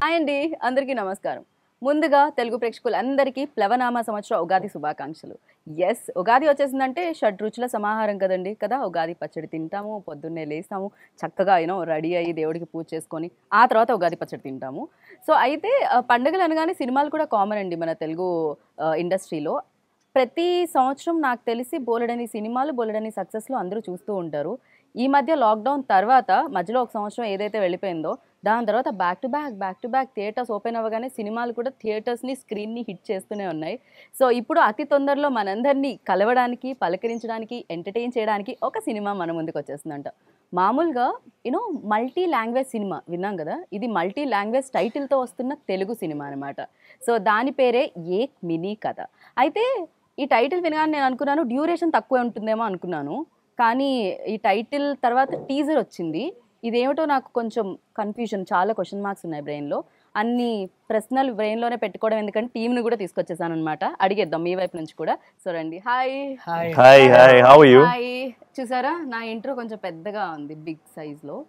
Hi అండి అందరికీ నమస్కారం ముందుగా తెలుగు ప్రేక్షకులందరికీ ప్లవనామ సంవత్సర ఉగాది శుభాకాంక్షలు ఎస్ ఉగాది వచ్చేసిందంటే షడ్ రుచుల సమాహారం కదండి కదా ఉగాది పచ్చడి తింటాము పొద్దున్నే లేస్తాము చక్కగా యూనో రెడీ అయ్యి దేవుడికి పూజ చేసుకొని ఆ తర్వాత ఉగాది పచ్చడి తింటాము సో అయితే ఆ, పండుగలు అనగానే సినిమాలు కూడా కామన్ అండి మన తెలుగు ఆ, ఇండస్ట్రీలో ప్రతి సంవత్సరం నాకు తెలిసి బోలెడని సినిమాలు బోలెడని సక్సెస్లో అందరూ చూస్తూ ఉంటారు ఈ మధ్య లాక్డౌన్ తర్వాత మధ్యలో ఒక సంవత్సరం ఏదైతే వెళ్ళిపోయిందో దాని తర్వాత back to back back to back theatres open అవ్వగానే సినిమాలు కూడా థియేటర్స్ని స్క్రీన్ని హిట్ చేస్తూనే ఉన్నాయి సో ఇప్పుడు అతి తొందరలో మనందరినీ కలవడానికి పలకరించడానికి ఎంటర్టైన్ చేయడానికి ఒక సినిమా మన ముందుకు వచ్చేస్తుందంట మామూలుగా యూనో మల్టీ లాంగ్వేజ్ సినిమా విన్నాం కదా ఇది మల్టీ లాంగ్వేజ్ టైటిల్తో వస్తున్న తెలుగు సినిమా అనమాట సో దాని పేరే ఏక్ మినీ కథ అయితే ఈ టైటిల్ వినగానే నేను అనుకున్నాను డ్యూరేషన్ తక్కువ ఉంటుందేమో అనుకున్నాను కానీ ఈ టైటిల్ తర్వాత టీజర్ వచ్చింది ఇదేమిటో నాకు కొంచెం కన్ఫ్యూజన్ చాలా క్వశ్చన్ మార్క్స్ ఉన్నాయి బ్రెయిన్లో అన్ని ప్రశ్నలు బ్రెయిన్లోనే పెట్టుకోవడం ఎందుకంటే టీంని కూడా తీసుకొచ్చేసాను అనమాట అడిగేద్దాం మీ వైపు నుంచి కూడా సో రండి hi hi hi hi how you hi చూసారా నా ఇంట్రో కొంచెం పెద్దగా ఉంది బిగ్ సైజ్ లో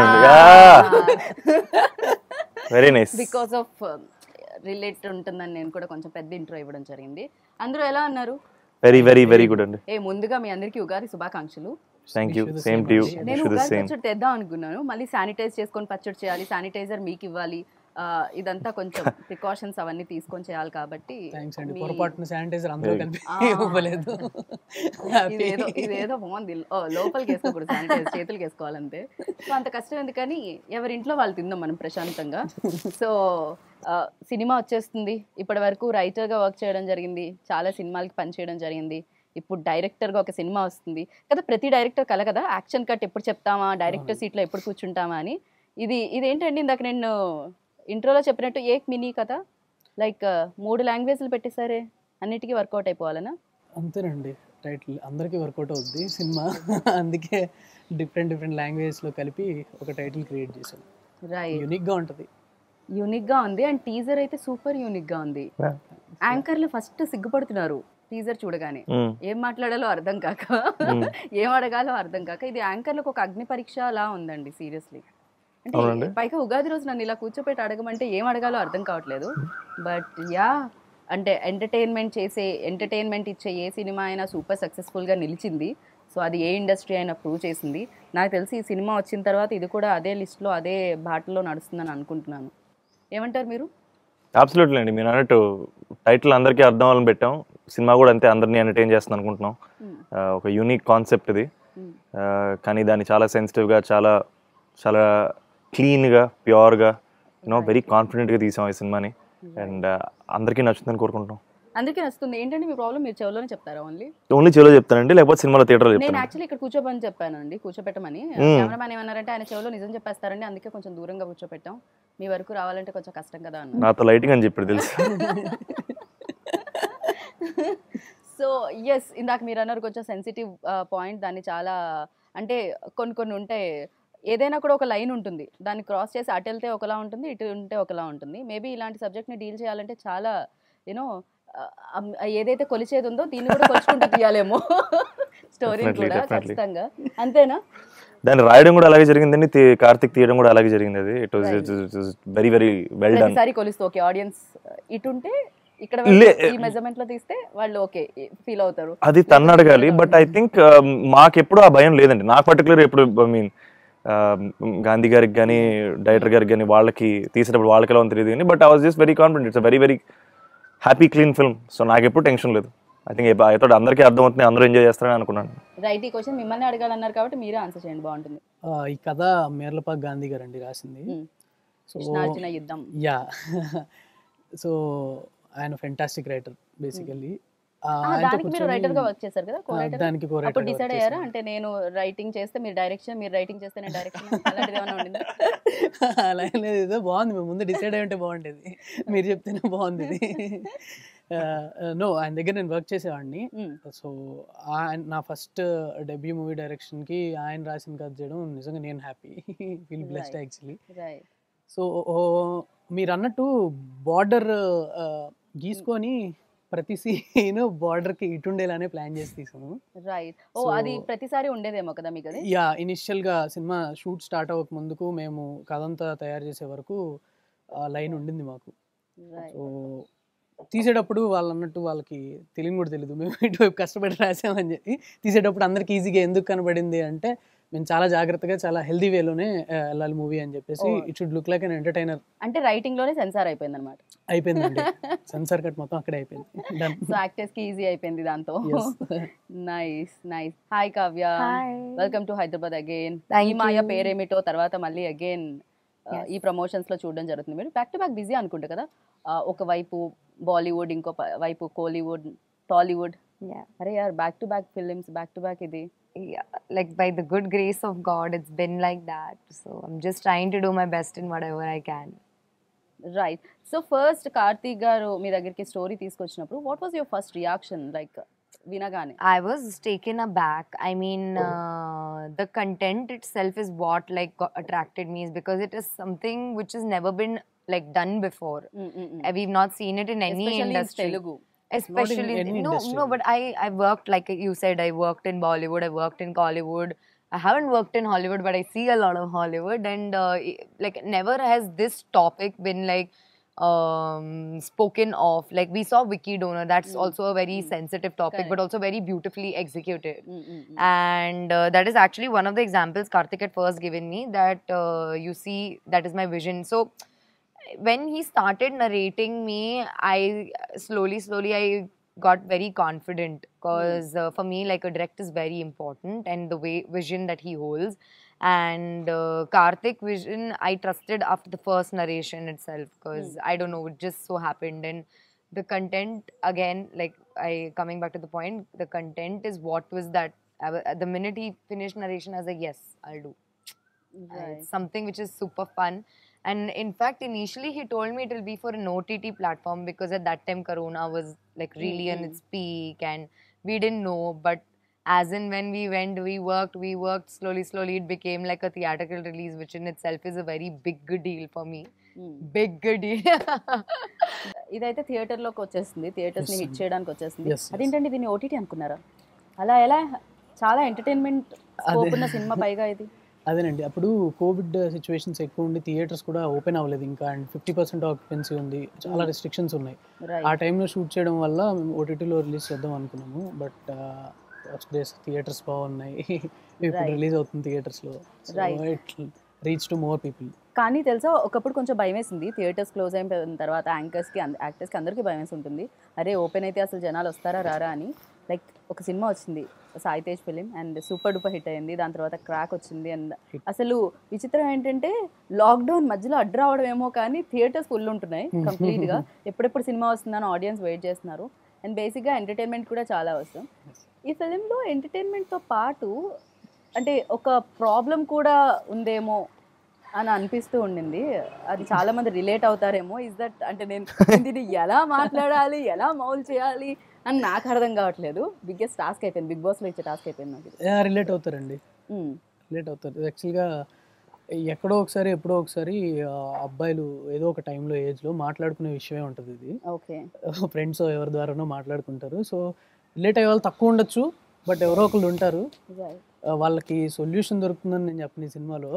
very nice because of relate ఉంటుందని నేను కూడా కొంచెం పెద్ద ఇంట్రో ఇవ్వడం జరిగింది అందరూ ఎలా అన్నారు వెరీ వెరీ వెరీ గుడ్ అండి ఏ ముందుగా మీ అందరికీ ఉగాది శుభాకాంక్షలు thank you Wish you the same same to you అండి. నేను విష్ ద ఉగాది సేమ్ పచ్చడి తెద్దాం అనుకున్నాను మళ్ళీ శానిటైజ్ చేసుకొని పచ్చడి చేయాలి శానిటైజర్ మీకు ఇవ్వాలి ఆ, ఇదంతా కొంచెం ప్రికాషన్స్ అవన్నీ తీసుకొని చేయాలి కాబట్టి థ్యాంక్స్ అండి మీ- పొరపాటున శానిటైజర్ అందరూ Very కలిపి ఆ. ఇవ్వలేదు ఇదేదో ఇదేదో బాగుంది ఓ, లోపలికి వేసుకోకూడదు శానిటైజర్ చేతులకి వేసుకోవాలంతే సో అంత కష్టం ఎందుకని ఎవరి ఇంట్లో వాళ్ళు తిందాం మనం ప్రశాంతంగా సో ఆ, సినిమా వచ్చేస్తుంది ఇప్పటి వరకు రైటర్గా వర్క్ చేయడం జరిగింది చాలా సినిమాలకి పనిచేయడం జరిగింది ఇప్పుడు డైరెక్టర్గా ఒక సినిమా వస్తుంది కదా ప్రతి డైరెక్టర్ కల కదా యాక్షన్ కట్ ఎప్పుడు చెప్తామా డైరెక్టర్ సీట్లో ఎప్పుడు కూర్చుంటామా అని ఇది ఇదేంటండి ఇందాక నేను ఇంట్రోలో చెప్పినట్టు ఏక్ మినీ కదా లైక్ మూడు లాంగ్వేజ్లు పెట్టేసరే అన్నిటికీ వర్కౌట్ అయిపోవాలనా అంతేనండి టైటిల్ అందరికీ వర్కౌట్ అవుద్ది సినిమా అందుకే డిఫరెంట్ డిఫరెంట్ లాంగ్వేజ్లో కలిపి ఒక టైటిల్ క్రియేట్ చేశాను రైట్ యూనిక్గా ఉంటుంది యూనిక్ గా ఉంది అండ్ టీజర్ అయితే సూపర్ యూనిక్ గా ఉంది యాంకర్లు ఫస్ట్ సిగ్గుపడుతున్నారు టీజర్ చూడగానే ఏం మాట్లాడాలో అర్థం కాక ఏం అడగాలో అర్థం కాక ఇది యాంకర్లకు ఒక అగ్ని పరీక్ష లా ఉందండి సీరియస్లీ అంటే అవునండి. పైగా ఉగాది రోజు నన్ను ఇలా కూర్చోపెట్టి అడగమంటే ఏం అడగాలో అర్థం కావట్లేదు బట్ యా అంటే ఎంటర్టైన్మెంట్ చేసే ఎంటర్టైన్మెంట్ ఇచ్చే ఏ సినిమా అయినా సూపర్ సక్సెస్ఫుల్గా నిలిచింది సో అది ఏ ఇండస్ట్రీ అయినా ప్రూవ్ చేసింది నాకు తెలిసి ఈ సినిమా వచ్చిన తర్వాత ఇది కూడా అదే లిస్ట్లో అదే బాటలో నడుస్తుందని అనుకుంటున్నాను ఏమంటారు మీరు అబ్సల్యూట్లీ అండి మీరు అన్నట్టు టైటిల్ అందరికీ అర్థం అవ్వాలని పెట్టాం సినిమా కూడా అంతే అందరినీ ఎంటర్టైన్ చేస్తుంది అనుకుంటున్నాం Hmm. ఆ, ఒక యూనిక్ కాన్సెప్ట్ ఇది Hmm. ఆ, కానీ దాన్ని చాలా సెన్సిటివ్గా చాలా చాలా క్లీన్గా ప్యూర్గా యూనో వెరీ కాన్ఫిడెంట్గా తీసాం ఈ సినిమాని అండ్ అందరికీ నచ్చుతుందని కోరుకుంటున్నాం అందరికీ నచ్చుతుంది ఏంటంటే మీ ప్రాబ్లం మీరు చెవులోనే చెప్తారా ఓన్లీ ఓన్లీ చెలో చెప్తానండి లేకపోతే సినిమాలో థియేటర్లో నేను చెప్తాను యాక్చువల్లీ ఇక్కడ కూర్చోమని చెప్పానండి కూర్చోపెట్టమని Hmm. కెమెరామ్యాన్ ఏమన్నారంటే ఆయన చెవులో నిజం చెప్పేస్తారండి అందుకే కొంచెం దూరంగా కూర్చోపెట్టాం మీ వరకు రావాలంటే కొంచెం కష్టం కదా అన్న నాతో లైటింగ్ అని చెప్పాడు తెలుసు సో ఎస్ ఇందాక మీరు అన్నారు కొంచెం సెన్సిటివ్ పాయింట్ దాన్ని చాలా అంటే కొన్ని కొన్ని ఉంటాయి ఏదైనా కూడా ఒక లైన్ ఉంటుంది దాన్ని క్రాస్ చేసి అటు వెళ్తే ఒకలా ఉంటుంది ఇటు ఉంటే ఒకలా ఉంటుంది మేబీ ఇలాంటి సబ్జెక్ట్ని డీల్ చేయాలంటే చాలా యూనో ఏదైతే కొలిచేది ఉందో దీన్ని కూడా కొలుచుకుంటూ తీయాలేమో స్టోరీ Definitely, కూడా definitely. ఖచ్చితంగా అంతేనా దాన్ని రాయడం కూడా అలాగే జరిగిందండి తీ- కార్తిక్ తీయడం కూడా అలాగే జరిగింది అది it was very very well done ప్రతిసారి కొలుస్తూ ఓకే ఆడియన్స్ ఇటు ఉంటే ఇక్కడ లే- వరకు ఈ మెజర్మెంట్ లో తీస్తే వాళ్ళు ఓకే ఫీల్ అవుతారు అది తన్ను అడగాలి బట్ ఐ థింక్ మాకెప్పుడు ఆ భయం లేదండి నాకు పర్టికులర్ ఎప్పుడు ఐ మీన్ గాంధీ గారికి కానీ డైరెక్టర్ గారికి కానీ వాళ్ళకి తీసేటప్పుడు వాళ్ళకి ఎలా ఉందో తెలియదు కానీ but I was just very confident it's very very happy clean film so నాకు ఎప్పుడు టెన్షన్ లేదు ఐ థింక్ ఐ థాట్ అందరికీ అర్థమవుతుంది అందరూ ఎంజాయ్ చేస్తారని అనుకున్నాను రైట్ ఈ క్వశ్చన్ మిమ్మల్ని అడగాలన్నారు కాబట్టి మీరే ఆన్సర్ చేయండి బాగుంటుంది ఆ, ఈ కథ మేర్లపాక్ గాంధీ గారు అండి రాసింది Hmm. So Krishnarjuna Yuddham yeah so ఆయన ఫెంటాస్టిక్ రైటర్ బేసికల్లీ ఆ, దానికి మీరు రైటర్ గా వర్క్ చేశారు కదా కో రైటర్ దానికి కో అప్పుడు రైటర్ డిసైడ్ అయ్యారా అంటే నేను రైటింగ్ చేస్తే మీరు డైరెక్షన్ మీరు రైటింగ్ చేస్తే నేను డైరెక్షన్ అలాంటిది ఏమైనా ఉండిందా అలా ఏం లేదు ఏదో బాగుంది మేము ముందు డిసైడ్ అయి ఉంటే బాగుండేది మీరు చెప్తేనే బాగుంది ఇది నో ఆయన దగ్గర నేను వర్క్ చేసేవాడిని Hmm. సో ఆయన నా ఫస్ట్ డెబ్యూ మూవీ డైరెక్షన్కి ఆయన రాసిన కథ చేయడం నిజంగా నేను happy feel blessed Right. Actually right so మీరు అన్నట్టు బార్డర్ గీసుకొని ప్రతి సీన్ బార్డర్కి ఇటుండేలానే ప్లాన్ చేసి తీసాము రైట్ ఓ So- అది ప్రతిసారి ఉండేదేమో కదా మీకు అది యా ఇనిషియల్గా సినిమా షూట్ స్టార్ట్ అవ్వక ముందుకు మేము కథ అంతా తయారు చేసే వరకు ఆ లైన్ ఉండింది మాకు Right. సో తీసేటప్పుడు వాళ్ళు అన్నట్టు వాళ్ళకి తెలియని కూడా తెలియదు మేము ఇటువైపు కష్టపడి రాసామని చెప్పి తీసేటప్పుడు అందరికి ఈజీగా ఎందుకు కనబడింది అంటే మేము చాలా జాగ్రత్తగా చాలా హెల్దీ వేలోనే వెళ్ళాలి మూవీ అని చెప్పేసి Oh. It should look like an entertainer అంటే రైటింగ్ లోనే సెన్సార్ అయిపోయింది అనమాట అయిపోయిందండి సెన్సార్ కట్ మొత్తం అక్కడే అయిపోయింది డన్ సో యాక్టర్స్ కి ఈజీ అయిపోయింది దాంతో Yes. Nice nice hi Kavya Hi. Welcome to Hyderabad again Thank ఈ మాయ you. పేరేమిటో తర్వాత మళ్ళీ అగైన్ Yes. ఈ ప్రమోషన్స్ లో చూడడం జరుగుతుంది మీరు బ్యాక్ టు బ్యాక్ బిజీ అనుకుంటా కదా Uh, ఒక వైపు బాలీవుడ్ ఇంకో ప- వైపు కోలీవుడ్ టాలీవుడ్ Yeah. అరే యార్ back to back films back to back ఇది yeah. Like by the good grace of God, it's been like that. So I'm just trying to do my best in whatever I can. Right so first Karthik garu మీ దగ్గరికి story తీసుకొచ్చినప్పుడు what was your first reaction like వినగానే I was taken aback. I mean, uh, the content itself is what like got attracted me is because it is something which has never been like done before. Uh, We've not seen it in any Especially in industry. Telugu especially any no industry. no but i i worked like you said i worked in bollywood i worked in collywood i haven't worked in hollywood but i see a lot of hollywood and uh, i- like never has this topic been like um spoken of like we saw wiki donor that's Mm. also a very Mm. sensitive topic but Correct. also very beautifully executed Mm, mm, mm. and uh, that is actually one of the examples karthik had first given me that uh, you see that is my vision so when he started narrating me i slowly slowly i got very confident because uh, for me like a direct is very important and the way vision that he holds and uh, karthik vision i trusted after the first narration itself because i don't know it just so happened and the content again like i coming back to the point the content is what was that I wa- the minute he finished narration i was like yes i'll do uh, Right. It's something which is super fun. And in fact, initially he told me it will be for an OTT platform because at that time Corona was like really on Mhm. its peak and we didn't know. But as in when we went, we worked, we worked slowly, slowly. It became like a theatrical release, which in itself is a very big deal for me. Mm. Big deal. ఇదైతే theatre లోకి వచ్చేస్తుంది theatres ని Yes, hit అండి. చేయడానికి వచ్చేస్తుంది Yes, yes. అదేంటండి దీన్ని OTT అనుకున్నారా అలా ఎలా చాలా ఎంటర్టైన్మెంట్ స్కోప్ ఉన్న సినిమా పైగా ఇది అదేనండి అప్పుడు కోవిడ్ సిచ్యువేషన్స్ ఎక్కువ ఉండి థియేటర్స్ కూడా ఓపెన్ అవ్వలేదు ఇంకా అండ్ ఫిఫ్టీ పర్సెంట్ ఆక్యుపెన్సీ ఉంది చాలా Mm. రెస్ట్రిక్షన్స్ ఉన్నాయి ఆ రైట్ టైంలో షూట్ చేయడం వల్ల మేము ఓటీటీలో రిలీజ్ చేద్దాం అనుకున్నాము బట్ డేస్ థియేటర్స్ బాగున్నాయి ఇప్పుడు Right. రిలీజ్ అవుతుంది థియేటర్స్లో Right. It reach to more people కానీ తెలుసా ఒకప్పుడు కొంచెం భయం వేసింది థియేటర్స్ క్లోజ్ అయిన తర్వాత యాంకర్స్కి యాక్టర్స్కి అందరికీ భయం వేసి ఉంటుంది అరే ఓపెన్ అయితే అసలు జనాలు వస్తారా రారా అని లైక్ ఒక సినిమా వచ్చింది Sai Tej film and super duper hit అయింది దాని తర్వాత క్రాక్ వచ్చింది అండ్ Hit. అసలు విచిత్రం ఏంటంటే లాక్డౌన్ మధ్యలో అడ్డు రావడం ఏమో కానీ థియేటర్స్ ఫుల్ ఉంటున్నాయి కంప్లీట్గా ఎప్పుడెప్పుడు సినిమా వస్తుందని ఆడియన్స్ వెయిట్ చేస్తున్నారు అండ్ బేసిక్గా ఎంటర్టైన్మెంట్ కూడా చాలా అవసరం ఈ ఫిలింలో ఎంటర్టైన్మెంట్తో పాటు అంటే ఒక ప్రాబ్లం కూడా ఉందేమో అని అనిపిస్తూ ఉండింది అది చాలా మంది రిలేట్ అవుతారేమో ఇస్ దట్ అంటే నేను దీన్ని ఎలా మాట్లాడాలి ఎలా మౌల్ చేయాలి అని నాకు అర్థం కావట్లేదు బిగ్గెస్ట్ టాస్క్ అయిపోయింది బిగ్ బాస్లో ఇచ్చే టాస్క్ అయిపోయింది నాకు ఇది. రిలేట్ అవుతారండి మ్మ్. రిలేట్ అవుతారు యాక్చువల్గా ఎక్కడో ఒకసారి ఎప్పుడో ఒకసారి ఆ, అబ్బాయిలు ఏదో ఒక టైంలో ఏజ్లో మాట్లాడుకునే విషయమే ఉంటుంది ఇది ఓకే ఫ్రెండ్స్ ఎవరి ద్వారానో మాట్లాడుకుంటారు సో రిలేట్ అయ్యే వాళ్ళు తక్కువ ఉండొచ్చు బట్ ఎవరో ఒకళ్ళు ఉంటారు Right. ఆ, వాళ్ళకి సొల్యూషన్ దొరుకుతుందని నేను చెప్పను ఈ సినిమాలో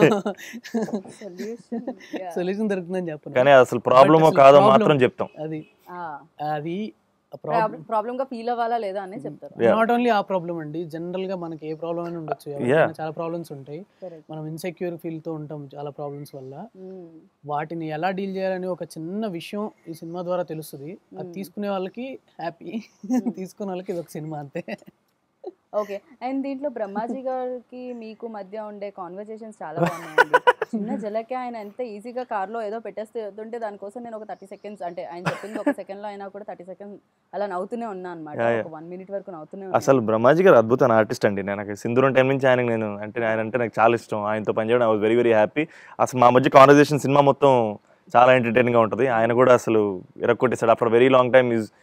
Solution, yeah. సొల్యూషన్ దొరుకుతుందని చెప్పను కానీ అసలు ప్రాబ్లమో అసలు కాదో problem- మాత్రం చెప్తాం అది ఆ, అది ప్రాబ్లం ప్రాబ్లం గా ఫీల్ అవ్వాలా లేదా అని చెప్తారు Yeah. నాట్ ఓన్లీ ఆ ప్రాబ్లం అండి జనరల్ గా మనకి ఏ ప్రాబ్లం అయినా ఉండొచ్చు Yeah. ఎవరికైనా చాలా ప్రాబ్లమ్స్ ఉంటాయి Correct. మనం ఇన్సెక్యూర్ ఫీల్ తో ఉంటాం చాలా ప్రాబ్లమ్స్ వల్ల మ్మ్. వాటిని ఎలా డీల్ చేయాలని ఒక చిన్న విషయం ఈ సినిమా ద్వారా తెలుస్తుంది అది Mm. తీసుకునే వాళ్ళకి హ్యాపీ తీసుకునే వాళ్ళకి ఇది ఒక సినిమా అంతే ఓకే అండ్ దీంట్లో బ్రహ్మాజీ గారికి మీకు మధ్య ఉండే కాన్వర్జేషన్స్ చాలా బాగున్నాయండి చిన్న జలకే ఆయన ఎంత ఈజీగా కార్లో ఏదో పెట్టేస్తే వెళ్తుంటే దానికోసం నేను ఒక థర్టీ సెకండ్స్ అంటే ఆయన చెప్పింది ఒక సెకండ్లో అయినా కూడా థర్టీ సెకండ్స్ అలా నవ్వుతూనే ఉన్నా అనమాట Yeah, yeah. ఒక వన్ మినిట్ వరకు నవ్వుతూనే ఉన్నా అసలు బ్రహ్మాజీ గారు అద్భుతమైన ఆర్టిస్ట్ అండి నేను నాకు సింధూరం టైం నుంచి ఆయన నేను అంటే ఆయన అంటే నాకు చాలా ఇష్టం ఆయనతో పనిచేయడం I was very very happy అసలు మా మధ్య కాన్వర్జేషన్ సినిమా మొత్తం చాలా ఎంటర్టైనింగ్గా ఉంటుంది ఆయన కూడా అసలు ఎరక్కొట్టేసాడు after very long time is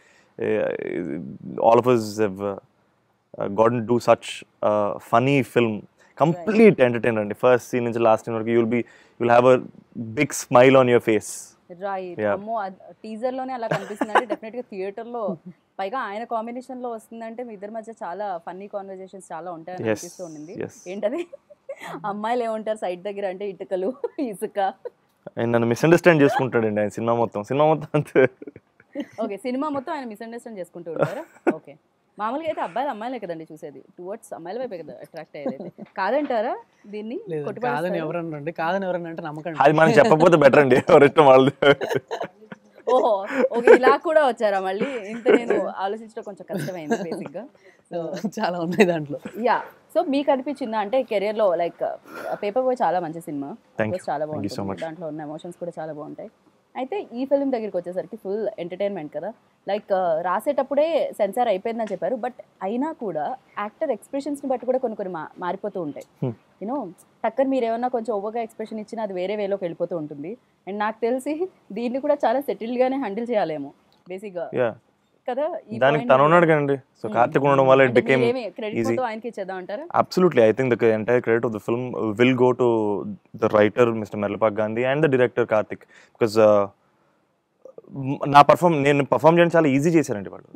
all of us got do such funny film complete entertainer అండి ఫస్ట్ సీన్ నుంచి లాస్ట్ సీన్ వరకు you'll be you'll have a big smile on your face right Yeah. అమ్మో teaser లోనే అలా కనిపిస్తుంది అంటే definite గా theatre లో పైగా ఆయన కాంబినేషన్ లో వస్తుందంటే మీ ఇద్దరి మధ్య చాలా ఫన్నీ కాన్వర్జేషన్స్ చాలా ఉంటాయని Yes, అనిపిస్తూ ఉండింది yes. ఏంటది అమ్మాయిలు ఏమంటారు సైడ్ దగ్గర అంటే ఇటుకలు ఇసుక ఆయన నన్ను మిస్అండర్స్టాండ్ చేసుకుంటాడండి ఆయన సినిమా మొత్తం సినిమా మొత్తం అంతే ఓకే సినిమా మొత్తం ఆయన మిస్అండర్స్టాండ్ చేసుకుంటూ ఉంటారా ఓకే మామూలుగా అయితే అబ్బాయిలు అమ్మాయిలే కదండి చూసేది టువర్డ్స్ అమ్మాయిల వైపే కదా అట్రాక్ట్ అయ్యేది కాదంటారా దీన్ని లేదు కొట్టుపడేస్తారా? కాదని ఎవరన్నా అండి కాదని ఎవరన్నా అంటే నమ్మకండి అది మనం చెప్పకపోతే బెటర్ అండి ఎవరి ఇష్టం వాళ్ళది ఓహో ఓకే ఇలా కూడా వచ్చారా మళ్ళీ ఇంత నేను ఆలోచించడం కొంచెం కష్టమైంది బేసిక్ గా సో చాలా ఉన్నాయి దాంట్లో యా సో మీకు అనిపించిందా అంటే కెరియర్ లో లైక్ పేపర్ బాయ్ చాలా మంచి సినిమా Thank you. చాలా Thank you so బాగుంటుంది much. దాంట్లో ఉన్న ఎమోషన్స్ కూడా చాలా బాగుంటాయి అయితే ఈ ఫిల్మ్ దగ్గరికి వచ్చేసరికి ఫుల్ ఎంటర్టైన్మెంట్ కదా లైక్ రాసేటప్పుడే సెన్సార్ అయిపోయిందని చెప్పారు బట్ అయినా కూడా యాక్టర్ ఎక్స్ప్రెషన్స్ని బట్టి కూడా కొన్ని కొన్ని మా- మారిపోతూ ఉంటాయి Hmm. యూనో టక్కర్ మీరు ఏమన్నా కొంచెం ఓవర్గా ఎక్స్ప్రెషన్ ఇచ్చినా అది వేరే వేలోకి వెళ్ళిపోతూ ఉంటుంది అండ్ నాకు తెలిసి దీన్ని కూడా చాలా సెటిల్డ్గానే హ్యాండిల్ చేయాలేమో బేసిక్గా యా కదా ఈ దానికి point తను ని- ఉన్నాడు కదండి సో Hmm. కార్తిక్ ఉండడం వల్ల ఇట్ అంటే బికేమ్ మీరేమి credit easy. మొత్తం ఆయనకి ఇచ్చేద్దాం అంటారా Absolutely. I think the entire credit of the film uh, will go to the writer, Mr. Merlepak Gandhi, and the director, Karthik. Because uh, మ్, నా పర్ఫామ్ నేను పర్ఫామ్ చేయడం చాలా ఈజీ చేశానండి వాళ్ళు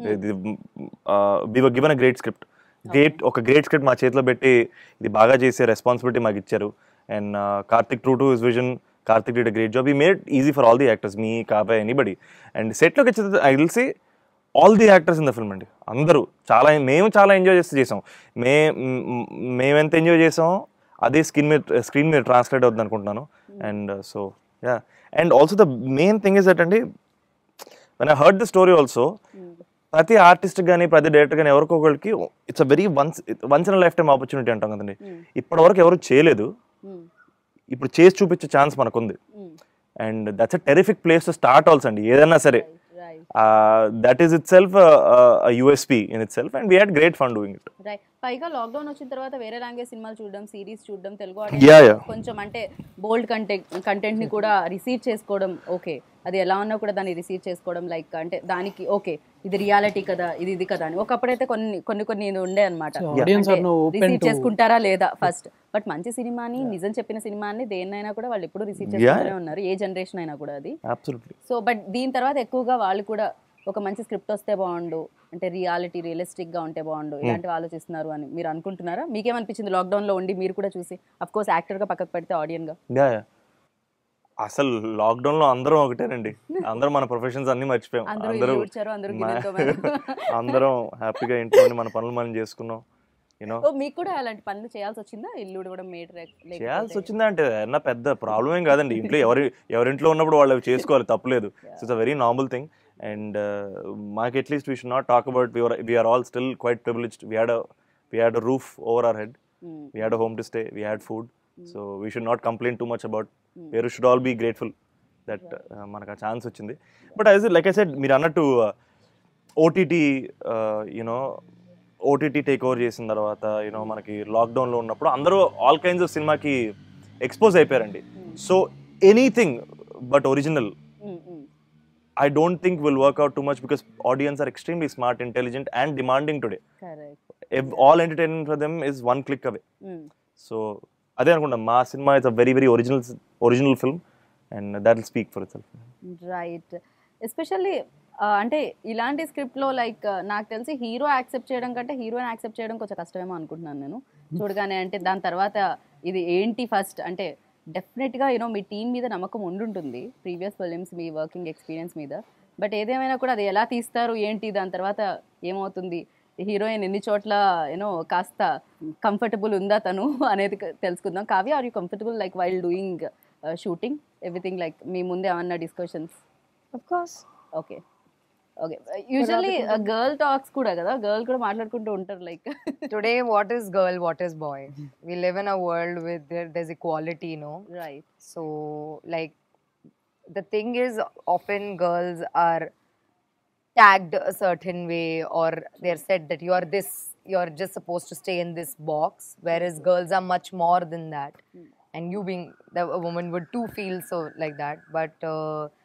we were given a great script great ఒక great script మా చేతిలో పెట్టి ఇది బాగా చేసే రెస్పాన్సిబిలిటీ మాకు ఇచ్చారు and Karthik true to his vision Karthik did a great job he made easy for all the actors మీ కాపే ఎనీబడి అండ్ సెట్లోకి వచ్చేది I will see all the actors in the film అండి అందరూ చాలా మేము చాలా ఎంజాయ్ చేస్తూ చేసాం మే మ్, మేము ఎంత ఎంజాయ్ చేసామో అదే స్క్రీన్ మీద స్క్రీన్ మీద ట్రాన్స్లేట్ అవుతుంది అనుకుంటున్నాను and so yeah and also the main thing is that అండి when I heard the story also ప్రతి ఆర్టిస్ట్ కానీ ప్రతి డైరెక్టర్ కానీ ఎవరికో ఒకరికి it's a very once once in life time opportunity అంటాం కదండి ఇప్పటి వరకు ఎవరు చేయలేదు ఇప్పుడు చేసి చూపించే ఛాన్స్ మనకుంది and that's a terrific place to start also అండి ఏదైనా సరే right that is itself USP in itself and we had great fun doing it right పైగా లాక్డౌన్ వచ్చిన తర్వాత వేరే లాంగ్వేజ్ సినిమాలు చూడడం సిరీస్ చూడడం తెలుగు Yeah, audience yeah. కొంచెం అంటే బోల్డ్ కంటెంట్ కంటెంట్ ని కూడా రిసీవ్ చేసుకోవడం ఓకే అది ఎలా ఉన్నా కూడా దాన్ని రిసీవ్ చేసుకోవడం లైక్ అంటే దానికి ఓకే ఇది రియాలిటీ కదా ఇది ఇది కదా అని ఒకప్పుడైతే కొన్ని కొన్ని కొన్ని ఇది ఉండే అనమాట So, audience are now open receive to- చేసుకుంటారా లేదా ఫస్ట్ బట్ మంచి సినిమాని నిజం చెప్పిన సినిమాని దేన్నైనా కూడా వాళ్ళు ఎప్పుడు రిసీవ్ Yeah. చేసుకుంటూనే ఉన్నారు ఏ జనరేషన్ అయినా కూడా అది అబ్సల్యూట్లీ సో బట్ దీని తర్వాత ఎక్కువగా వాళ్ళు కూడా ఒక మంచి స్క్రిప్ట్ వస్తే బాగుండు అంటే రియాలిటీ రియలిస్టిక్ గా ఉంటే బాగుండు ఇలాంటివి ఆలోచిస్తున్నారు అని మీరు అనుకుంటున్నారా మీకేమనిపించింది లాక్డౌన్ లో ఉండి మీరు కూడా చూసి అఫ్ కోర్స్ యాక్టర్ గా పక్కకు పెడితే ఆడియన్ గా యా యా అసలు లాక్డౌన్ లో అందరం ఒకటేనండి అందరం మన ప్రొఫెషన్స్ అన్ని మర్చిపోయాం అందరూ అందరూ ఇల్లు ఊడ్చారు, అందరూ మా- గిన్నెలు తోమారు. అందరం హ్యాపీగా ఇంట్లో ఉండి మన పనులు మనం చేసుకున్నాం యూనో ఓ మీకు కూడా అలాంటి పనులు చేయాల్సి వచ్చిందా ఇల్లు కూడా మేడ్ చేయాల్సి వచ్చిందా అంటే అన్న పెద్ద ప్రాబ్లం ఏం కాదండి ఇంట్లో ఎవరి ఎవరింట్లో ఉన్నప్పుడు వాళ్ళు అవి చేసుకోవాలి తప్పులేదు it's a very normal thing and మాకు at least we should not talk about we're all still quite privileged we had we had a roof over our head we had a home to stay we had food so we should not complaint too much about where should all be grateful that మనకు ఆ chance వచ్చింది but as like I said మీరు అన్నట్టు OTT you know OTT take over చేసిన తర్వాత you know మనకి లాక్డౌన్లో ఉన్నప్పుడు అందరూ ఆల్ కైండ్స్ ఆఫ్ సినిమాకి ఎక్స్పోజ్ అయిపోయారండి so anything but original I don't think will work out too much because audience are extremely smart intelligent and demanding today correct all entertainment for them is one click away so అదే అనుకుంటా మా సినిమా is a very very original original film and that will speak for itself right especially అంటే ఇలాంటి స్క్రిప్ట్లో like నాకు తెలిసి hero accept చేయడం కంటే హీరోయిన్ యాక్సెప్ట్ చేయడం కొంచెం కష్టమేమో అనుకుంటున్నాను నేను చూడగానే అంటే దాని తర్వాత ఇది ఏంటి ఫస్ట్ అంటే డెఫినెట్గా యూనో మీ టీం మీద నమ్మకం ఉండుంటుంది ప్రీవియస్ ఫిలిమ్స్ మీ వర్కింగ్ ఎక్స్పీరియన్స్ మీద బట్ ఏదేమైనా కూడా అది ఎలా తీస్తారు ఏంటి దాని తర్వాత ఏమవుతుంది హీరోయిన్ ఎన్ని చోట్ల యూనో కాస్త కంఫర్టబుల్ ఉందా తను అనేది తెలుసుకుందాం Kavya are you comfortable like while doing shooting everything like మీ ముందే ఏమన్నా discussions Of course. Okay okay usually girl talks కూడా కదా గర్ల్ కూడా మాట్లాడుకుంటూ ఉంటారు like Today, what is girl, what is boy? We live in a world with there, there's equality, you know. Right So, like, the thing is, often girls are tagged a certain way, or they're said that you are this, you're just supposed to stay in this box, whereas girls are much more than that. And you being the a woman would too feel so like that. But uh,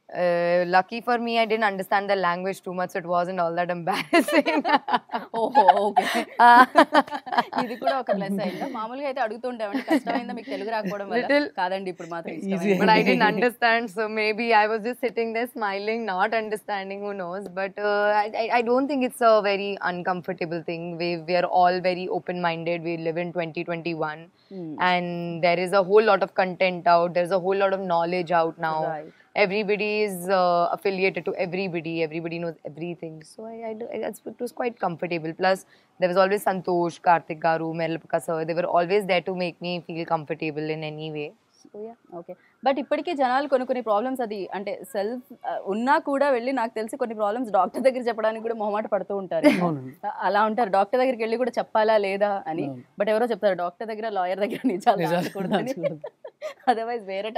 Uh, lucky for me, I didn't understand the language too much, so it wasn't all that embarrassing. ఓహో okay Uh, ఇది కూడా ఒక plus అయిందా మామూలుగా అయితే అడుగుతుంటామండి కష్టమైందా మీకు తెలుగు రాకపోవడం వల్ల Little- కాదండి ఇప్పుడు మాత్రం Easy. ఇష్టమైంది. but I didn't understand, so maybe I was just sitting there smiling, not understanding. Who knows? But uh, I, I, I don't think it's a very uncomfortable thing. We we are all very open-minded. We live in 2021, Hmm. and there is a whole lot of content out. There's a whole lot of knowledge out now. Right. Everybody is uh, affiliated to everybody. Everybody knows everything. So I, I, do- I, it was quite comfortable. Plus, there was always Santosh, Karthik Garu, Merlapaka sir. They were always there to make me feel comfortable in any way. So yeah. Okay but ఇప్పటికీ జనాలు కొన్ని కొన్ని problems అది అంటే self ఉన్నా కూడా వెళ్ళి నాకు తెలిసి కొన్ని ప్రాబ్లమ్స్ డాక్టర్ దగ్గర చెప్పడానికి కూడా మొహమాట పడుతూ ఉంటారు అవునండి అలా ఉంటారు డాక్టర్ దగ్గరికి వెళ్ళి కూడా చెప్పాలా లేదా అని అవును. బట్ ఎవరో చెప్తారు డాక్టర్ దగ్గర లాయర్ దగ్గర నిజాలు నిజాలు దాచకూడదని దాచకూడదు. అదర్వైజ్ వేరే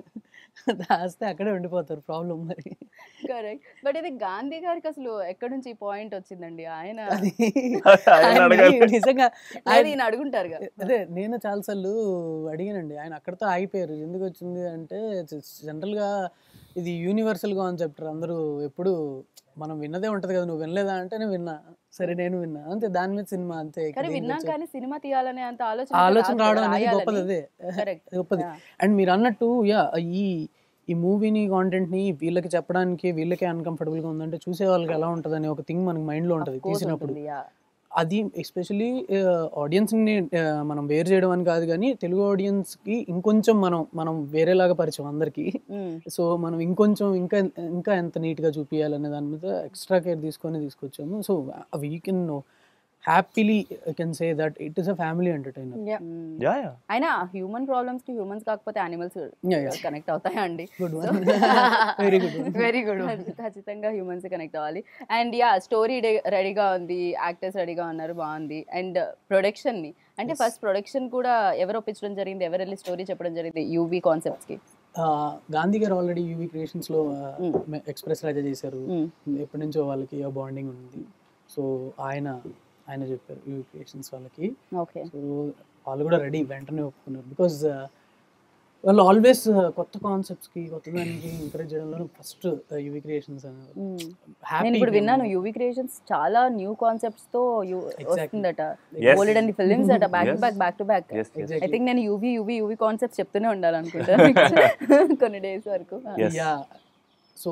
దాస్తే అక్కడే ఉండిపోతారు ప్రాబ్లం మరి కరెక్ట్ బట్ ఇది గాంధీ గారికి అసలు ఎక్కడి నుంచి ఈ పాయింట్ వచ్చిందండి ఆయన అది ఆయన ఆయన అడగాలి. నిజంగా లేదు ఆయన- ఈయన అడుగుంటారు కదా అదే నేను చాలాసార్లు అడిగానండి ఆయన అక్కడితో ఆగిపోయారు ఎందుకు వచ్చింది అంటే జనరల్గా ఇది యూనివర్సల్ కాన్సెప్ట్ అందరూ ఎప్పుడు మనం విన్నదే ఉంటది కదా నువ్వు వినలేదా అంటే నేను విన్నా సరే నేను విన్నా అంతే దాని మీద సినిమా అంతే ఇక కానీ దీని విన్నాం గురించి- కానీ సినిమా తీయాలనే అంత ఆలోచన ఆ అయితే ఆలోచన రాదు రావడం కదా, అనేది రాయాలని. గొప్పది అదే Correct. గొప్పది Yeah. అండ్ మీరు అన్నట్టు యా ఈ ఈ మూవీని కాంటెంట్ని వీళ్ళకి చెప్పడానికి వీళ్ళకే అన్కంఫర్టబుల్గా ఉందంటే చూసే వాళ్ళకి ఎలా ఉంటుంది ఒక థింగ్ మనకి మైండ్లో ఉంటుంది Of course తీసినప్పుడు ఉంటుంది, yeah. అది ఎస్పెషలీ ఆడియన్స్ని మనం వేరు చేయడం అని కాదు కానీ తెలుగు ఆడియన్స్కి ఇంకొంచెం మనం మనం వేరేలాగా పరిచయం అందరికీ Mm. సో మనం ఇంకొంచెం ఇంకా ఇంకా ఎంత నీట్గా చూపించాలనే దాని మీద ఎక్స్ట్రా కేర్ తీసుకొని తీసుకొచ్చాము so we can happily can say that it is a family entertainer Mm. Yeah yeah అయినా హ్యూమన్ ప్రాబ్లమ్స్ కి హ్యూమన్స్ కాకపోతే యానిమల్స్ Yeah, yeah. కనెక్ట్ అవుతాయా అండి good one very good one Very good one. ఖచ్చి- ఖచ్చితంగా humans connect అవ్వాలి and yeah story రెడీగా ఉంది యాక్టర్స్ రెడీగా ఉన్నారు బాగుంది అండ్ ప్రొడక్షన్ ని అంటే Yes. ఫస్ట్ ప్రొడక్షన్ కూడా ఎవరు ఒప్పించడం జరిగింది ఎవరు వెళ్ళి స్టోరీ చెప్పడం జరిగింది యూవీ కాన్సెప్ట్స్ కి గాంధీ గారు ఆల్రెడీ యూవీ క్రియేషన్స్ లో Mm. ఎక్స్ప్రెస్ రాజా చేశారు Mm. ఎప్పటి నుంచో వాళ్ళకి ఆ బాండింగ్ ఉంది సో ఆయన ఆయన చెప్పారు యూవీ క్రియేషన్స్ వాళ్ళకి ఓకే సో వాళ్ళు కూడా రెడీ వెంటనే ఒప్పుకున్నారు బికాజ్ వాళ్ళు ఆల్వేస్ కొత్త కాన్సెప్ట్స్ కి కొత్త దానికి ఎంకరేజ్ చేయడంలో ఫస్ట్ యూవీ క్రియేషన్స్ నేను ఇప్పుడు విన్నాను యూవీ క్రియేషన్స్ చాలా న్యూ కాన్సెప్ట్స్ తో యు- Exactly. వస్తుందట Yes. బోలెడ్ అండ్ ఫిల్మ్స్ అట back to Yes. Back back to back Yes, yes. I think నేను యూవీ యూవీ యూవీ కాన్సెప్ట్స్ చెప్తూనే ఉండాలనుకుంటాను కొన్ని డేస్ వరకు Yes. యా సో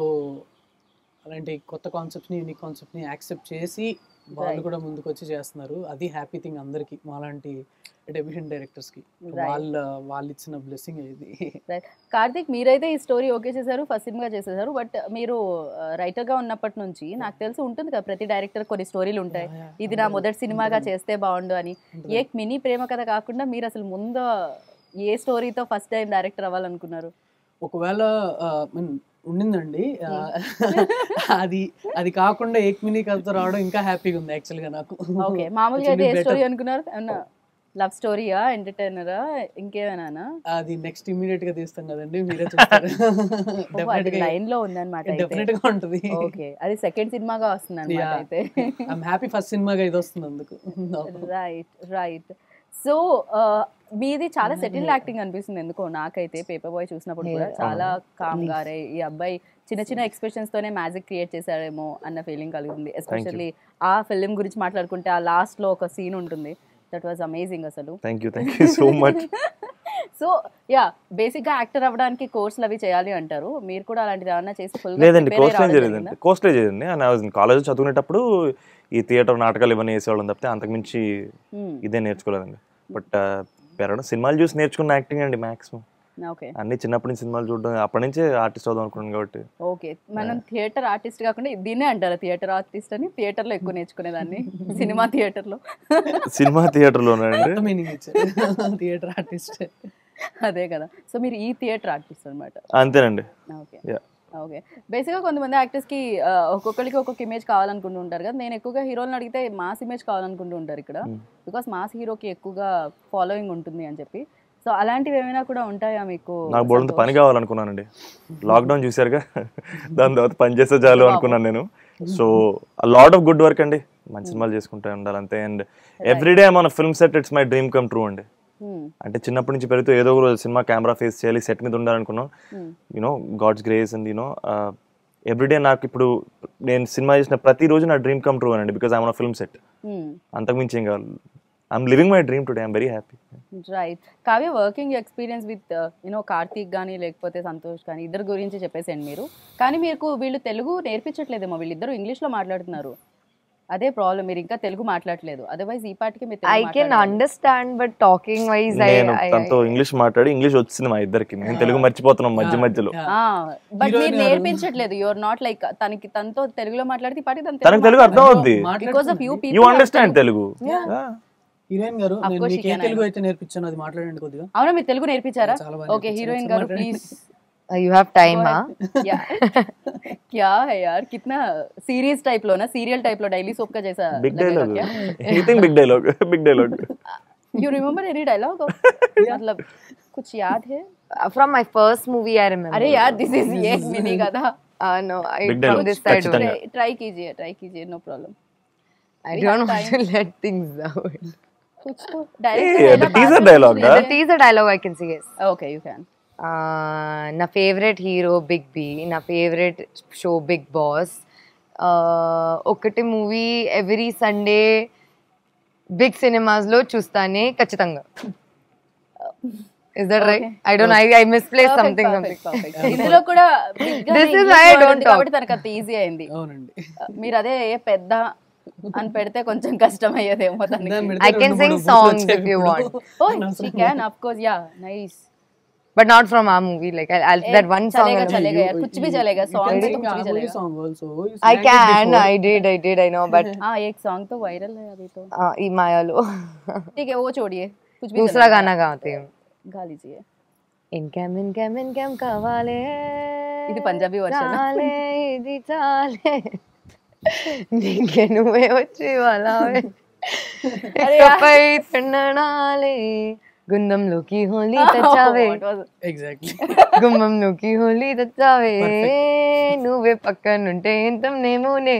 అలాంటి కొత్త కాన్సెప్ట్స్ ని యూనిక్ కాన్సెప్ట్ ని యాక్సెప్ట్ చేసి వాళ్ళు Right. కూడా ముందుకు వచ్చి చేస్తున్నారు అది హ్యాపీ థింగ్ అందరికి మాలాంటి డెబ్యూషన్ డైరెక్టర్స్ కి Right. వాళ్ళ వాళ్ళు ఇచ్చిన బ్లెస్సింగ్ ఇది కార్తిక్ మీరైతే ఈ స్టోరీ ఓకే చేశారు ఫస్ట్ సినిమా చేసేసారు బట్ మీరు రైటర్ గా ఉన్నప్పటి నుంచి నాకు తెలిసి ఉంటుంది కదా ప్రతి డైరెక్టర్ కొన్ని స్టోరీలు ఉంటాయి Yeah, yeah. ఇది నా మొదటి సినిమాగా ఉంటుంది. చేస్తే బాగుండు అని ఉంటుంది. ఏ మినీ ప్రేమ కథ కాకుండా మీరు అసలు ముందు ఏ స్టోరీతో ఫస్ట్ టైం డైరెక్టర్ అవ్వాలనుకున్నారు ఒకవేళ ఆ, మీన్ ఉండిందండి ఆ, అది అది కాకుండా ఏక్ మినీ కథతో రావడం ఇంకా హ్యాపీగా ఉంది యాక్చువల్ గా నాకు ఓకే మామూలుగా అయితే ఏ Actually స్టోరీ better. అనుకున్నారు ఏమన్నా లవ్ స్టోరీయా ఎంటర్టైనరా ఇంకేమైనా అది నెక్స్ట్ ఇమీడియట్ గా తీస్తాం కదండి మీరే చూస్తారు అది డెఫినెట్ గా లైన్ లో ఉందన్నమాట డెఫినెట్ గా ఉంటుంది ఓకే అది సెకండ్ సినిమాగా వస్తుంది అనమాట Yeah. అయితే ఐఎమ్ హ్యాపీ ఫస్ట్ సినిమాగా ఇది వస్తుంది అందుకు రైట్ రైట్ సో మీది చాలా సెటిల్ యాక్టింగ్ అనిపిస్తుంది ఎందుకో నాకైతే పేపర్ బాయ్ చూసినప్పుడు కూడా Yeah. చాలా కామ్ గారే ఈ అబ్బాయి చిన్న చిన్న ఎక్స్ప్రెషన్స్ తోనే మ్యాజిక్ క్రియేట్ చేశాడేమో అన్న ఫీలింగ్ కలుగుతుంది ఎస్పెషల్లీ ఆ ఫిలిం గురించి మాట్లాడుకుంటే ఆ లాస్ట్ లో ఒక సీన్ ఉంటుంది దట్ వాజ్ అమేజింగ్ అసలు thank you thank you so much so yeah basic గా యాక్టర్ అవ్వడానికి కోర్సులు అవి చేయాలి అంటారు మీరు కూడా అలాంటిది ఏమన్నా చేసి ఫుల్ లేదండి కోస్టేజ్ జరిగిందండి కోస్టేజ్ జరిగింది అండ్ కాలేజ్ చదువుకునేటప్పుడు ఈ థియేటర్ నాటకాలు ఇవన్నీ వేసేవాళ్ళం తప్పితే అంతకుమించి ఇదే నేర్చుకోలేదండి బట్ పెరగడం సినిమాలు చూసి నేర్చుకున్న యాక్టింగ్ అండి మ్యాక్సిమం ఓకే అన్ని చిన్నప్పటి నుంచి సినిమాలు చూడడం అప్పటి నుంచే ఆర్టిస్ట్ అవుదాం అనుకున్నాను కాబట్టి ఓకే మనం థియేటర్ ఆర్టిస్ట్ కాకుండా దీన్నే అంటారు థియేటర్ ఆర్టిస్ట్ అని థియేటర్ లో ఎక్కువ నేర్చుకునేదాన్ని సినిమా థియేటర్ లో సినిమా థియేటర్లోనండి మీనింగ్ ఇచ్చారు థియేటర్ ఆర్టిస్ట్ అదే కదా సో మీరు ఈ థియేటర్ ఆర్టిస్ట్ అనమాట అంతేనండి ఓకే Yeah. ఓకే బేసిక్గా కొంతమంది యాక్టర్స్ కి ఆ, ఒక్కొక్కరికి ఒక్కొక్క ఇమేజ్ కావాలనుకుంటూ ఉంటారు కదా నేను ఎక్కువగా హీరోలను అడిగితే మాస్ ఇమేజ్ కావాలనుకుంటూ ఉంటారు ఇక్కడ Hmm. బికాస్ మాస్ హీరోకి ఎక్కువగా ఫాలోయింగ్ ఉంటుంది అని చెప్పి సో అలాంటివి ఏమైనా కూడా ఉంటాయా మీకు నాకు బోడంత సంతోష్? పని కావాలనుకున్నానండి లాక్డౌన్ చూశారుగా దాని తర్వాత పని చేస్తే చాలు అనుకున్నాను నేను so lot of good work అండి మంచి సినిమాలు చేసుకుంటూ ఉండాలి అంతే అండ్ ఎవ్రీడే మన film set it's my dream come true అండి Hmm. అంటే చిన్నప్పటి నుంచి పెరుగుతూ ఏదో ఒక రోజు సినిమా కెమెరా ఫేస్ చేయాలి సెట్ మీద ఉండాలనుకున్నాం Hmm. You know god's grace and you know everyday నాకు ఇప్పుడు నేను సినిమా చేసిన ప్రతి రోజు నా డ్రీమ్ కమ్ ట్రూ అనండి because I'm film set Hmm. అంతకుమించి ఏం కావాలి I'm living my dream today I'm very happy right Kavya working experience with you know Karthik కానీ లేకపోతే సంతోష్ కానీ ఇద్దరు గురించి చెప్పేసాను మీరు కానీ మీకు వీళ్ళు తెలుగు నేర్పించట్లేదేమో వీళ్ళిద్దరు ఇంగ్లీష్లో మాట్లాడుతున్నారు అదే ప్రాబ్లం మీరు ఇంకా తెలుగు మాట్లాడట్లేదు అదర్వైజ్ ఈ పాటికి మీరు I తెలుగు can మాట్లాడాలి. understand, but talking wise, I, నేను I, తనతో ఇంగ్లీష్ మాట్లాడి ఇంగ్లీష్ వచ్చింది మా ఇద్దరికి నేను తెలుగు మర్చిపోతున్నాం మధ్య మధ్యలో బట్ Heroine మీరు గారు- నేర్పించట్లేదు యువర్ నాట్ లైక్ తనకి తనతో తెలుగులో మాట్లాడితే ఈ పాటికి తనకు తెలుగు అర్థం అవుద్ది because of you you people understand Telugu heroine garu Of నేను course మీకు she ఏ can. తెలుగు అయితే నేర్పించాను అది మాట్లాడండి కొద్దిగా అవునా మీరు తెలుగు నేర్పించారా చాలా బాగా ఓకే నేర్పించారు. హీరోయిన్ ఒకసారి గారు మాట్లాడండి. Please uh, you have time, huh? क्या क्या है यार कितना सीरीज टाइप लो ना सीरियल टाइप लो डेली सोप का जैसा బిగ్ लगेगा డైలాగ్ क्या anything big dialogue big dialogue you remember any dialogue मतलब कुछ याद है Uh, From my first movie, I remember. अरे यार दिस इज ये मिनी का था Uh, no, I Big from dialogue. this side. ఖచ్చితంగా. only. ट्राई कीजिए ट्राई कीजिए no problem I We don't have want to let things out. कुछ तो Hey, the teaser dialogue, The huh? teaser dialogue I can see, yes. Okay you can Uh, నా favourite hero big B నా favourite show big boss ఒకటి movie every Sunday big సినిమాస్లో చూస్తానే ఖచ్చితంగా is that right I don't I I misplace something something ఇందులో కూడా big గానే This is English why I word don't ఉంది talk. కాబట్టి తనకు అంత ఈజీ అయింది అవునండి మీరు అదే ఏ పెద్ద అని పెడితే కొంచెం కష్టం అయ్యేదేమో దాన్ని తనకి పెడితే I can రెండు sing మూడు songs బూతులు if you వచ్చాయి want. ఇప్పుడు. Oh, she can, of course, yeah, nice. But not from ఆ మూవీ లైక్ దట్ వన్ चलेगा సాంగ్ चलेगा यार You- कुछ भी you- चलेगा you सॉन्ग can में तो sing कुछ भी Aburi चलेगा song also. You I sang it can before. I did I did I no but हाँ एक सॉन्ग तो वायरल है अभी तो ఈ మాయాలో ठीक है वो छोड़िए कुछ भी दूसरा चलेगा। गाना गाते हैं गा लीजिए ఇన్కమ్ ఇన్కమ్ ఇన్కమ్ కావాలే ఇది పంజాబీ version. చాలే ఇది చాలే నీకే నువ్వే వచ్చి వాళ్ళవే అరే ఇకపై తిన్ననాలే గుండంలోకి Holi తెచ్చావే What was it? Exactly. గుమ్మంలోకి Holi తెచ్చావే నువ్వే పక్కనుంటే ఇంతనేమోనే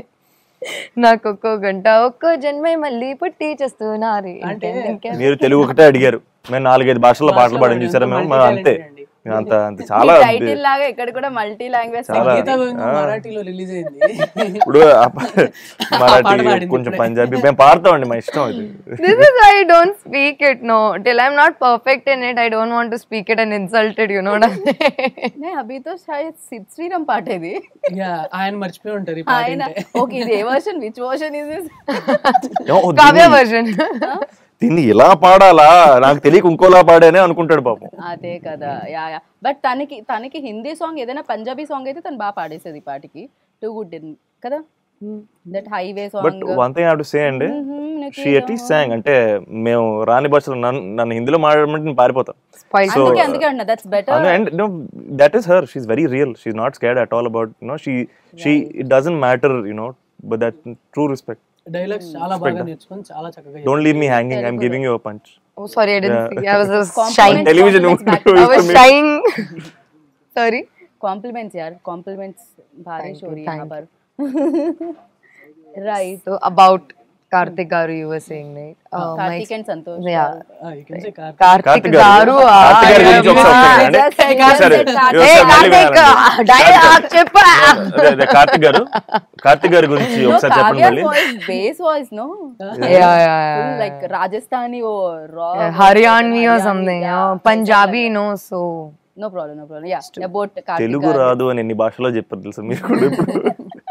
నాకు ఒక్కో గంట ఒక్కో జన్మే మళ్ళీ పుట్టి చేస్తున్నారు అంటే మీరు తెలుగు ఒకటే అడిగారు మేము నాలుగైదు భాషల్లో పాటలు పాడని చూసారా మేము మనం అంతే మేము అంత అంత చాలా మీ టైటిల్ లాగా ఇక్కడ కూడా మల్టీ లాంగ్వేజ్ చాలా. గీతా గోవిందం మరాఠీలో రిలీజ్ అయింది ఇప్పుడు ఆ ప- మరాఠీ పాడింది కొంచెం ఇప్పుడే. పంజాబీ మేము పాడతామండి మా ఇష్టం అది this is why I don't speak it no till I'm not perfect in it I don't want to speak it and insult it you know what I'm saying నే అభి తో షాయద్ సిద్ శ్రీరామ్ పాట ఇది యా ఆయన మర్చిపోయి ఉంటారు ఈ పాట ఆయన వింటే. ఓకే ఇది ఏ version which version is this ఏమో, Kavya దీన్ని- version దీన్ని ఇలా పాడాలా నాకు తెలియక ఇంకోలా పాడానే అనుకుంటాడు పాపం అదే కదా యా యా బట్ తనకి తనకి హిందీ సాంగ్ ఏదైనా పంజాబీ సాంగ్ అయితే తను బాగా పాడేసేది ఈ పాటికి టూ గుడ్ కదా that highway but song one thing to say అండి షీ అట్లీస్ట్ సాంగ్ అంటే మేము రాని భాషలో నన్ను నన్ను హిందీలో మాట్లాడమంటే నేను పారిపోతాను Spoil. So- అందుకే అందుకే అన్న that's better and no that is her she very real she not scared at all about you know she she it doesn't matter you know but that true respect dialogues చాలా బాగా నేర్చుకొని చాలా చక్కగా don't leave me hanging I'm giving you punch oh sorry I didn't Yeah. see I was just Compliments, shying Television compliments back. would- I was shying sorry compliments यार compliments बारिश Thank हो you, रही है यहाँ thank पर right so about Karthik Garu you were saying right uh, my Karthik and Santosh yeah you can say కార్ Karthik Karthik Garu garu ah, Karthik గారి గురించి ఒకసారి yeah. చెప్పండి. just- అంటే just సరే, said Karthik. ఒకసారి Hey, మళ్ళీ Karthik, వినాలండి. dialogue చెప్పా అదే, అదే, కార్తిక్ గారు కార్తిక్ గారి గురించి no ఒకసారి చెప్పండి Kavya మళ్ళీ voice bass voice no yeah yeah, yeah, full yeah. like Rajasthani or raw Yeah, voice, Haryanvi or Haryanvi, something yeah, oh, something Punjabi like no so that. no problem no problem yeah about Karthik Telugu Garu. రాదు అని ఎన్ని భాషలో చెప్పారు తెలుసా మీరు కూడా ఇప్పుడు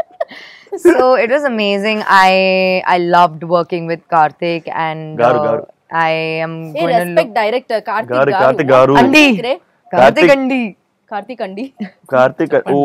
so it was amazing i i loved working with karthik and Garu, uh, Garu. i am hey going to respect look director Karthik Garu, Garu Karthik Garu. Andi. రే కార్తిక్ అండి కార్తిక్ అండి కార్తిక్ ఓ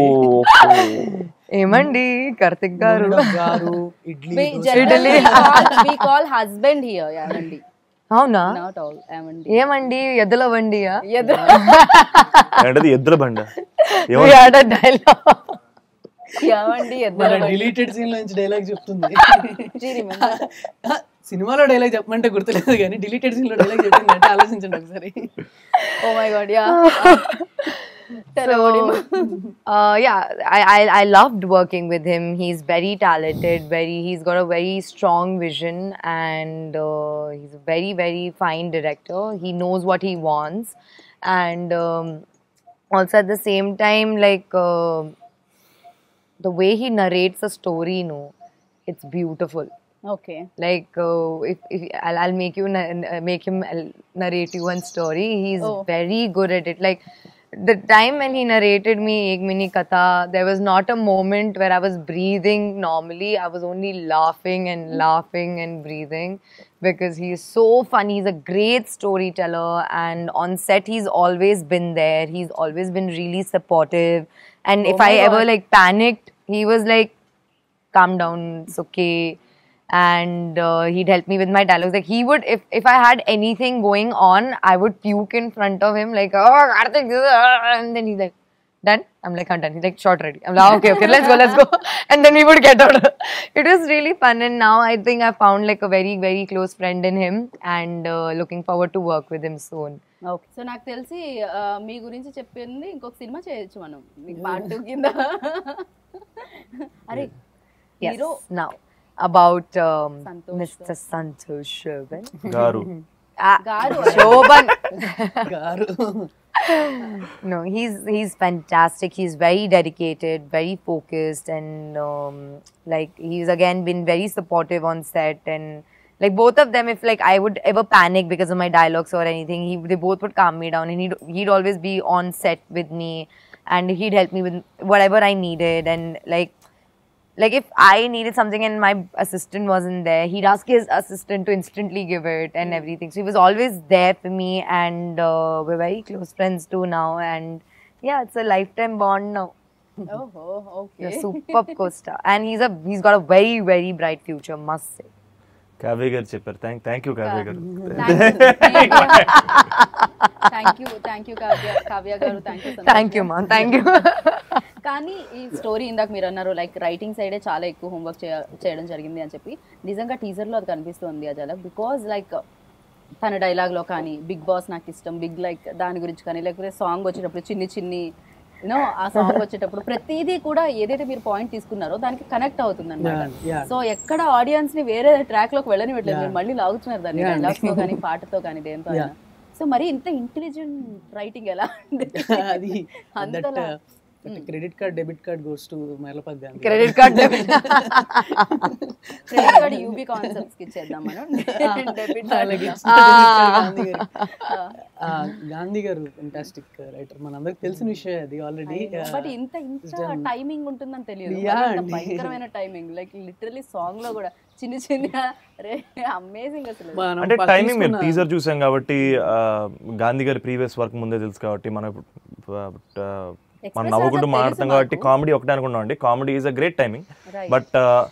ఏమండి కార్తిక్ గారు గారు idli we dosa. generally Italy. call, we call husband here యామండి అవునా not all యామండి ఏమండి ఎద్దుల వండియా ఎదురు ఏంటది ఎద్దుల బండ We ఏమో had a dialogue. యామండి మన ఎదురు డిలీటెడ్ సీన్ నుంచి డైలాగ్ చెప్తుంది Do you remember? సినిమాలో డైలాగ్ చెప్పమంటే గుర్తులేదు కానీ డిలీటెడ్ సీన్ లో డైలాగ్ చెప్పింది అంటే ఆలోచించండి ఒకసారి oh my god yeah Telavadi uh, yeah, I, I I loved working with him. He's very talented. Very, he's got a very strong vision, and uh, he's a very very fine director. He knows what he wants, and um, also at the same time, like uh, the way he narrates a story, no, it's beautiful. Okay like uh, if, if I'll, I'll make you na- n- make him I'll narrate you one story he's Oh. very good at it like the time when he narrated me Ek Mini Katha, there was not a moment where I was breathing normally. I was only laughing and laughing and breathing because he is so funny. He's a great storyteller, and on set, he's always been there. He's always been really supportive. And if Oh I my ever God. like panicked, he was like, calm down, it's okay. And uh, he'd help me with my dialogues. Like he would, if if I had anything going on, I would puke in front of him, like, oh, Karthik, this is-" and then he's like, done. I'm like, I'm done. He's like, short ready. I'm like, okay, okay, let's go, let's go. And then we would get out. it was really fun, and now I think I found like a very, very close friend in him, and uh, looking forward to work with him soon. Okay so నాకు తెలిసి ఆ, మీ గురించి చెప్పింది ఇంకొక cinema చేయొచ్చు మనం మీకు part two కింద అరే Yes. Hero Now about um, Santosh Mr. Santosh Shoban. గారు Ah, Garu. Shoban. గారు no, he's he's fantastic. He's very dedicated, very focused, and um, like he's again been very supportive on set. And like both of them, if like I would ever panic because of my dialogues or anything, he they both would calm me down, and he'd he'd always be on set with me, and he'd help me with whatever I needed, and like like if I needed something and my assistant wasn't there, he'd ask his assistant to instantly give it and everything. So he was always there for me, and uh, we're very close friends too now. And yeah, it's a lifetime bond now. ఓహో okay He's a superb co-star, and he's a he's got a very very bright future, must say. Kavya garu చెప్పారు thank thank you Kavya garu thank you thank you Kavya Kavya garu thank you Thank you, man. Thank you. కానీ ఈ story ఇందాక మీరు అన్నారు like writing సైడే చాలా ఎక్కువ homework చేయడం జరిగింది అని చెప్పి నిజంగా టీజర్లో అది కనిపిస్తుంది అజాల బికాజ్ లైక్ తన డైలాగ్లో కానీ బిగ్ బాస్ నాకు ఇష్టం బిగ్ లైక్ దాని గురించి కానీ లేకపోతే సాంగ్ వచ్చేటప్పుడు చిన్ని చిన్ని యూనో ఆ సాంగ్ వచ్చేటప్పుడు ప్రతిదీ కూడా ఏదైతే మీరు పాయింట్ తీసుకున్నారో దానికి కనెక్ట్ అవుతుంది అనమాట Yeah, yeah. సో ఎక్కడ ఆడియన్స్ ని వేరే ట్రాక్ లోకి వెళ్ళనివ్వట్లేదు Yeah. మీరు మళ్ళీ లాగుతున్నారు దాన్ని Yeah. డైలాగ్స్ తో కానీ పాటతో కానీ దేంతో Yeah. సో మరి ఇంత ఇంటెలిజెంట్ రైటింగ్ ఎలా అది దట్ అంతలా credit card debit card goes to Mylapathi Gandhi Credit card debit. Credit card UV concepts కి ఇచ్చేద్దాం మనం డెబిట్ అలాగే కార్డ్ గాంధీ గారు ఆ, గాంధీ గారు ఫెంటాస్టిక్ రైటర్ మనందరికి తెలిసిన విషయం అది ఆల్రెడీ బట్ ఇంత ఇంత టైమింగ్ ఉంటుందని తెలియదు Yeah, మరి ఇంత అండి. భయంకరమైన టైమింగ్ లైక్ లిటరలీ సాంగ్ లో కూడా చిన్న చిన్న రే అమేజింగ్ అసలు అంటే టైమింగ్ మీరు టీజర్ చూసాం కాబట్టి ఆ, గాంధీ గారి ప్రీవియస్ వర్క్ ముందే తెలుసు కాబట్టి మనం ఇప్పుడు, ఆ, మనం Express నవ్వుకుంటూ చేస్తారు మాట్లాడతాం తెలుసు కాబట్టి మాకు. కామెడీ ఒకటే అనుకున్నాం అండి comedy is a great timing Right. But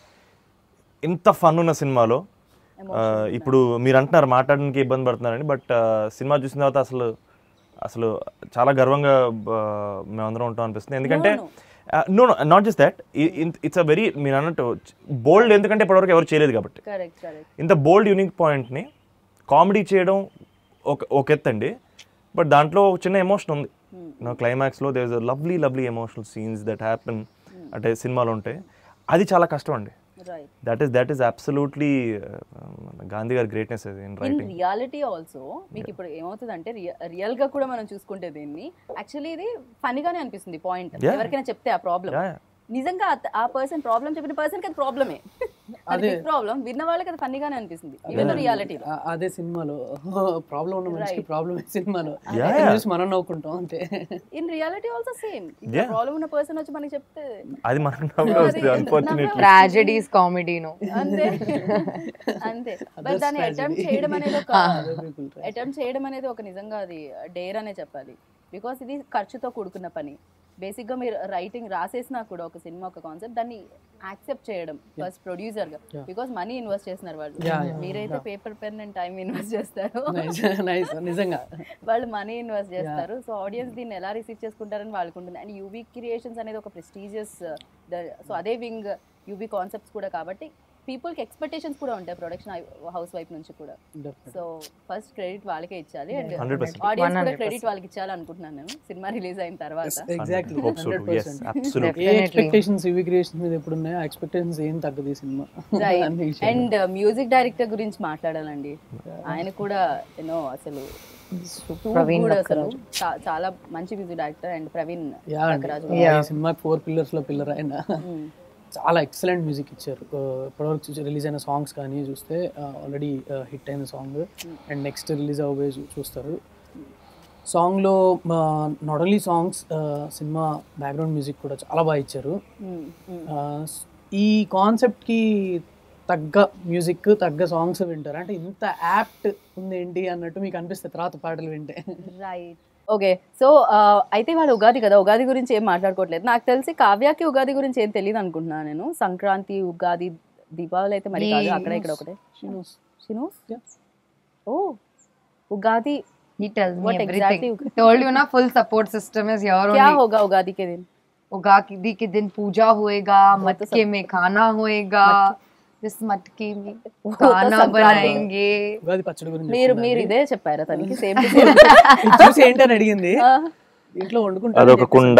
ఇంత ఫన్ ఉన్న సినిమాలో ఆ, ఇప్పుడు మీరు అంటున్నారు మాట్లాడడానికి ఇబ్బంది పడుతున్నారని బట్ సినిమా చూసిన తర్వాత అసలు అసలు చాలా గర్వంగా ఆ, మేమందరం ఉంటాం అనిపిస్తుంది ఎందుకంటే no not just that it's a very మీరు అన్నట్టు బోల్డ్ ఎందుకంటే ఇప్పటివరకు ఎవరు చేయలేదు కాబట్టి కరెక్ట్ కరెక్ట్ ఇంత బోల్డ్ యూనిక్ పాయింట్ని కామెడీ చేయడం ఒక ఒక ఎత్తు అండి బట్ దాంట్లో ఒక చిన్న ఎమోషన్ ఉంది నా క్లైమాక్స్లో there is lovely lovely emotional scenes that happen అంటే సినిమాలో ఉంటాయి అది చాలా కష్టం అండి right that is that is absolutely Gandhi గారి గ్రేట్నెస్ అది in in writing reality also మీకు ఇప్పుడు ఏమవుతుందంటే రియల్ గా కూడా మనం చూసుకుంటే దీన్ని యాక్చువల్లీ ఇది ఫనీగానే అనిపిస్తుంది పాయింట్ Yeah. ఎవరికైనా చెప్తే ఆ ప్రాబ్లం Yeah, yeah. నిజంగా ఆ- ఆ పర్సన్ ప్రాబ్లం చెప్పిన పర్సన్ అది ప్రాబ్లమే అది అదే. ప్రాబ్లం విన్న వాళ్ళకి అది ఫన్నీగానే అనిపిస్తుంది ఈవెన్ రియాలిటీ ఆ- అదే సినిమాలో ప్రాబ్లం ఉన్న మనిషికి Right. ప్రాబ్లం సినిమాలో Yeah, అది yeah. చూసి మనం నవ్వుకుంటాం అంతే in reality also same Yeah. Problem ఉన్న పర్సన్ వచ్చి మనకి చెప్తే అది మనకు నవ్వే వస్తుంది అది unfortunately Tragedy is comedy, no. అంతే అంతే బట్ Others దాన్ని tragedy. అటెంప్ట్ చేయడం అనేది ఒక Other people try. అటెంప్ట్ చేయడం అనేది ఒక నిజంగా అది డేర్ అనే చెప్పాలి బికాస్ ఇది ఖర్చుతో కూడుకున్న పని బేసిక్గా మీరు రైటింగ్ రాసేసినా కూడా ఒక సినిమా ఒక కాన్సెప్ట్ దాన్ని యాక్సెప్ట్ చేయడం ఫస్ట్ ప్రొడ్యూసర్గా బికాస్ మనీ ఇన్వెస్ట్ చేస్తున్నారు వాళ్ళు Yeah, yeah, మీరైతే paper pen and time invest చేస్తారు నైస్ నైస్ నిజంగా వాళ్ళు మనీ ఇన్వెస్ట్ చేస్తారు సో ఆడియన్స్ దీన్ని ఎలా రిసీవ్ చేసుకుంటారని వాళ్ళకు ఉంటుంది అండ్ యూవీ క్రియేషన్స్ అనేది ఒక ప్రెస్టీజియస్ సో అదే వింగ్ యూవీ కాన్సెప్ట్స్ కూడా కాబట్టి పీపుల్ కి ఎక్స్పెక్టేషన్స్ కూడా ఉంటాయి ప్రొడక్షన్ హౌస్ వైఫ్ నుంచి కూడా సో ఫస్ట్ క్రెడిట్ వాళ్ళకే ఇచ్చాలి అండ్ 100%. ఆడియన్స్ కూడా 100%. క్రెడిట్ వాళ్ళకి ఇచ్చాలి అనుకుంటున్నాను నేను సినిమా రిలీజ్ అయిన తర్వాత exactly Hope so too. Yes, absolutely. ఏ Definitely. ఎక్స్పెక్టేషన్స్ ఇవి క్రియేషన్స్ మీద ఎప్పుడు ఉన్నాయో ఆ ఎక్స్పెక్టేషన్స్ ఏం తగ్గదు ఈ సినిమా అన్ని విషయాలు. అండ్ మ్యూజిక్ డైరెక్టర్ గురించి మాట్లాడాలండి ఆయన కూడా యూనో అసలు super ప్రవీణ్ good అసలు లక్కరాజు. చా- చాలా మంచి మ్యూజిక్ డైరెక్టర్ అండ్ ప్రవీణ్ యా అండి. లక్కరాజు ఈ సినిమా ఫోర్ పిల్లర్స్ లో పిల్లర్ ఆయన చాలా ఎక్సలెంట్ మ్యూజిక్ ఇచ్చారు Uh, ఇప్పటివరకు రిలీజ్ అయిన సాంగ్స్ కానీ చూస్తే ఆల్రెడీ హిట్ అయిన సాంగ్ అండ్ నెక్స్ట్ రిలీజ్ అవ్వబోయే చూ- చూస్తారు సాంగ్లో నాట్ ఓన్లీ సాంగ్స్ సినిమా బ్యాక్గ్రౌండ్ మ్యూజిక్ కూడా చాలా బాగా ఇచ్చారు Uh, ఈ కాన్సెప్ట్కి తగ్గ మ్యూజిక్ తగ్గ సాంగ్స్ వింటారు అంటే ఇంత యాప్ట్ ఉంది ఏంటి అన్నట్టు మీకు అనిపిస్తుంది తర్వాత పాటలు వింటే రైట్ ఓకే సో అయితే వాళ్ళు ఉగాది కదా ఉగాది గురించి ఏం మాట్లాడుకోవట్లేదు నాకు తెలిసి కావ్యకి ఉగాది గురించి ఏం తెలియదు అనుకుంటున్నాను నేను సంక్రాంతి ఉగాది దీపావళి అయితే మరి కాదు అక్కడ ఇక్కడ ఒకటే షినోస్ Yeah. Oh Ugadi He tells me What everything. exactly- Told you na full support system is here क्या only. होगा उगादी के दिन उगादी के दिन पूजा होएगा वो तो मटके में खाना होएगा इस मटके में वो तो खाना संक्रांति। बनाएंगे ఉగాది పచ్చడి గురించి మీరు చెప్తుందండి. మీరు ఇదే చెప్పారా తనకి సేమ్ ఇది చూసి ఏంటని అడిగింది ఇంట్లో వండుకుంటా అదొక కుండ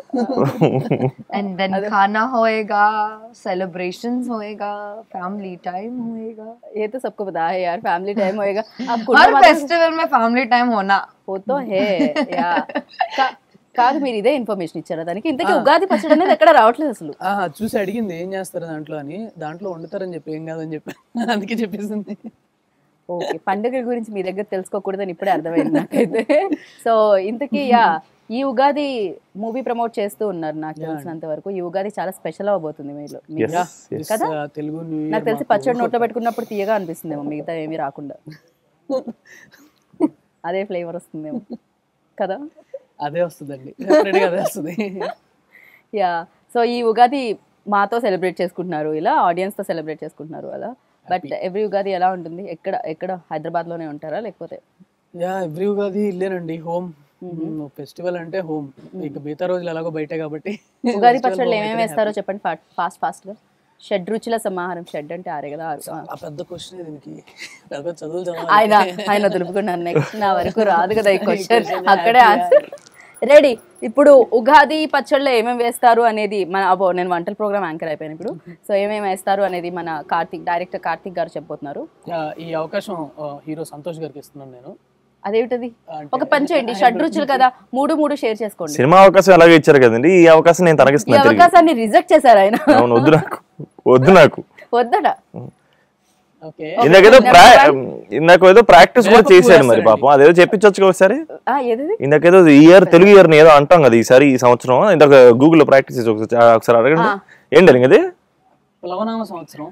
एंड देन खाना होएगा सेलिब्रेशंस होएगा फैमिली टाइम होएगा ये तो सबको पता है यार फैमिली टाइम होएगा अब कुंडा हर माता फेस्टिवल में फैमिली टाइम होना वो तो है యా కా- కాదు మీరు ఇదే ఇన్ఫర్మేషన్ ఇచ్చారా దానికి ఇంతకీ ఉగాది పచ్చడి అనేది ఎక్కడ రావట్లేదు అసలు ఆ, చూసి అడిగింది ఏం చేస్తారు దాంట్లో అని దాంట్లో వండుతారని చెప్పి ఏం కాదని చెప్పి అందుకే చెప్పేసింది ఓకే పండుగ గురించి మీ దగ్గర తెలుసుకోకూడదని ఇప్పుడే అర్థమైంది నాకైతే సో ఇంతకీ యా ఈ ఉగాది మూవీ ప్రమోట్ చేస్తూ ఉన్నారు నాకు తెలిసినంత వరకు ఈ ఉగాది చాలా స్పెషల్ అవబోతుంది మీలో మీకు. Yes, yes. కదా? ఆ, తెలుగు న్యూ ఇయర్ నాకు తెలిసి పచ్చడి నోట్లో పెట్టుకున్నప్పుడు తీయగా అనిపిస్తుందేమో మిగతా ఏమీ రాకుండా అదే ఫ్లేవర్ వస్తుందేమో కదా అదే వస్తుందండి Definitely గా అదే వస్తుంది యా సో ఈ ఉగాది మాతో సెలబ్రేట్ చేసుకుంటున్నారు ఇలా ఆడియన్స్ తో సెలబ్రేట్ చేసుకుంటున్నారు అలా బట్ ఎవ్రీ ఉగాది ఎలా ఉంటుంది ఎక్కడ ఎక్కడ హైదరాబాద్ లోనే ఉంటారా లేకపోతే యా ఎవ్రీ ఉగాది ఇల్లేనండి హోమ్ ఫెస్టివల్ అంటే హోమ్ ఇక మిగతా రోజులు ఎలాగో బయటే కాబట్టి ఉగాది festival పచ్చళ్ళు home ఏమేమి అయితేనే వేస్తారో చెప్పండి ఫాస్ట్ ఫాస్ట్ గా షడ్ రుచుల సమాహారం షడ్ అంటే ఆరే కదా ఆరు ఆ. happy. ఆ పెద్ద క్వశ్చన్ దీనికి పెద్ద చదువులు చదవాలి ఆయన ఆయన వదులుకున్నాను నెక్స్ట్ నా వరకు రాదు కదా ఈ క్వశ్చన్ అక్కడే ఆన్సర్ రెడీ ఇప్పుడు ఉగాది పచ్చళ్ళలో ఏమేమి వేస్తారు అనేది మన అబో నేను వంటల ప్రోగ్రామ్ యాంకర్ అయిపోయాను ఇప్పుడు సో ఏమేమి వేస్తారు అనేది మన కార్తిక్ డైరెక్టర్ కార్తిక్ గారు చెప్పబోతున్నారు యా, ఈ అవకాశం హీరో సంతోష్ గారికి ఇస్తున్నాను నేను అదేమిటది అంటే ఒక పని చేయండి షడ్ రుచులు కదా మూడు మూడు షేర్ చేసుకోండి సినిమా అవకాశం ఎలాగో ఇచ్చారు కదండి ఈ అవకాశం నేను ఈ తనకిస్తున్నాను తిరిగి అవకాశాన్ని రిజెక్ట్ చేశారు ఆయన అవును వద్దు నాకు వద్దు నాకు వద్దట ఓకే ఇందాకేదో ప్రా ఇందాక ఏదో ప్రాక్టీస్ కూడా చేశాడు మరి పాపం అదేదో చెప్పించవచ్చు ఒకసారి ఆ, ఏది ఇందాకేదో ఇయర్ తెలుగు ఇయర్ ఏదో అంటాం కదా ఈసారి ఈ సంవత్సరం ఇందాక గూగుల్లో ప్రాక్టీస్ చేసి ఒకసారి ఒకసారి అడగండి ఏంటండి అది ప్లవనామ సంవత్సరం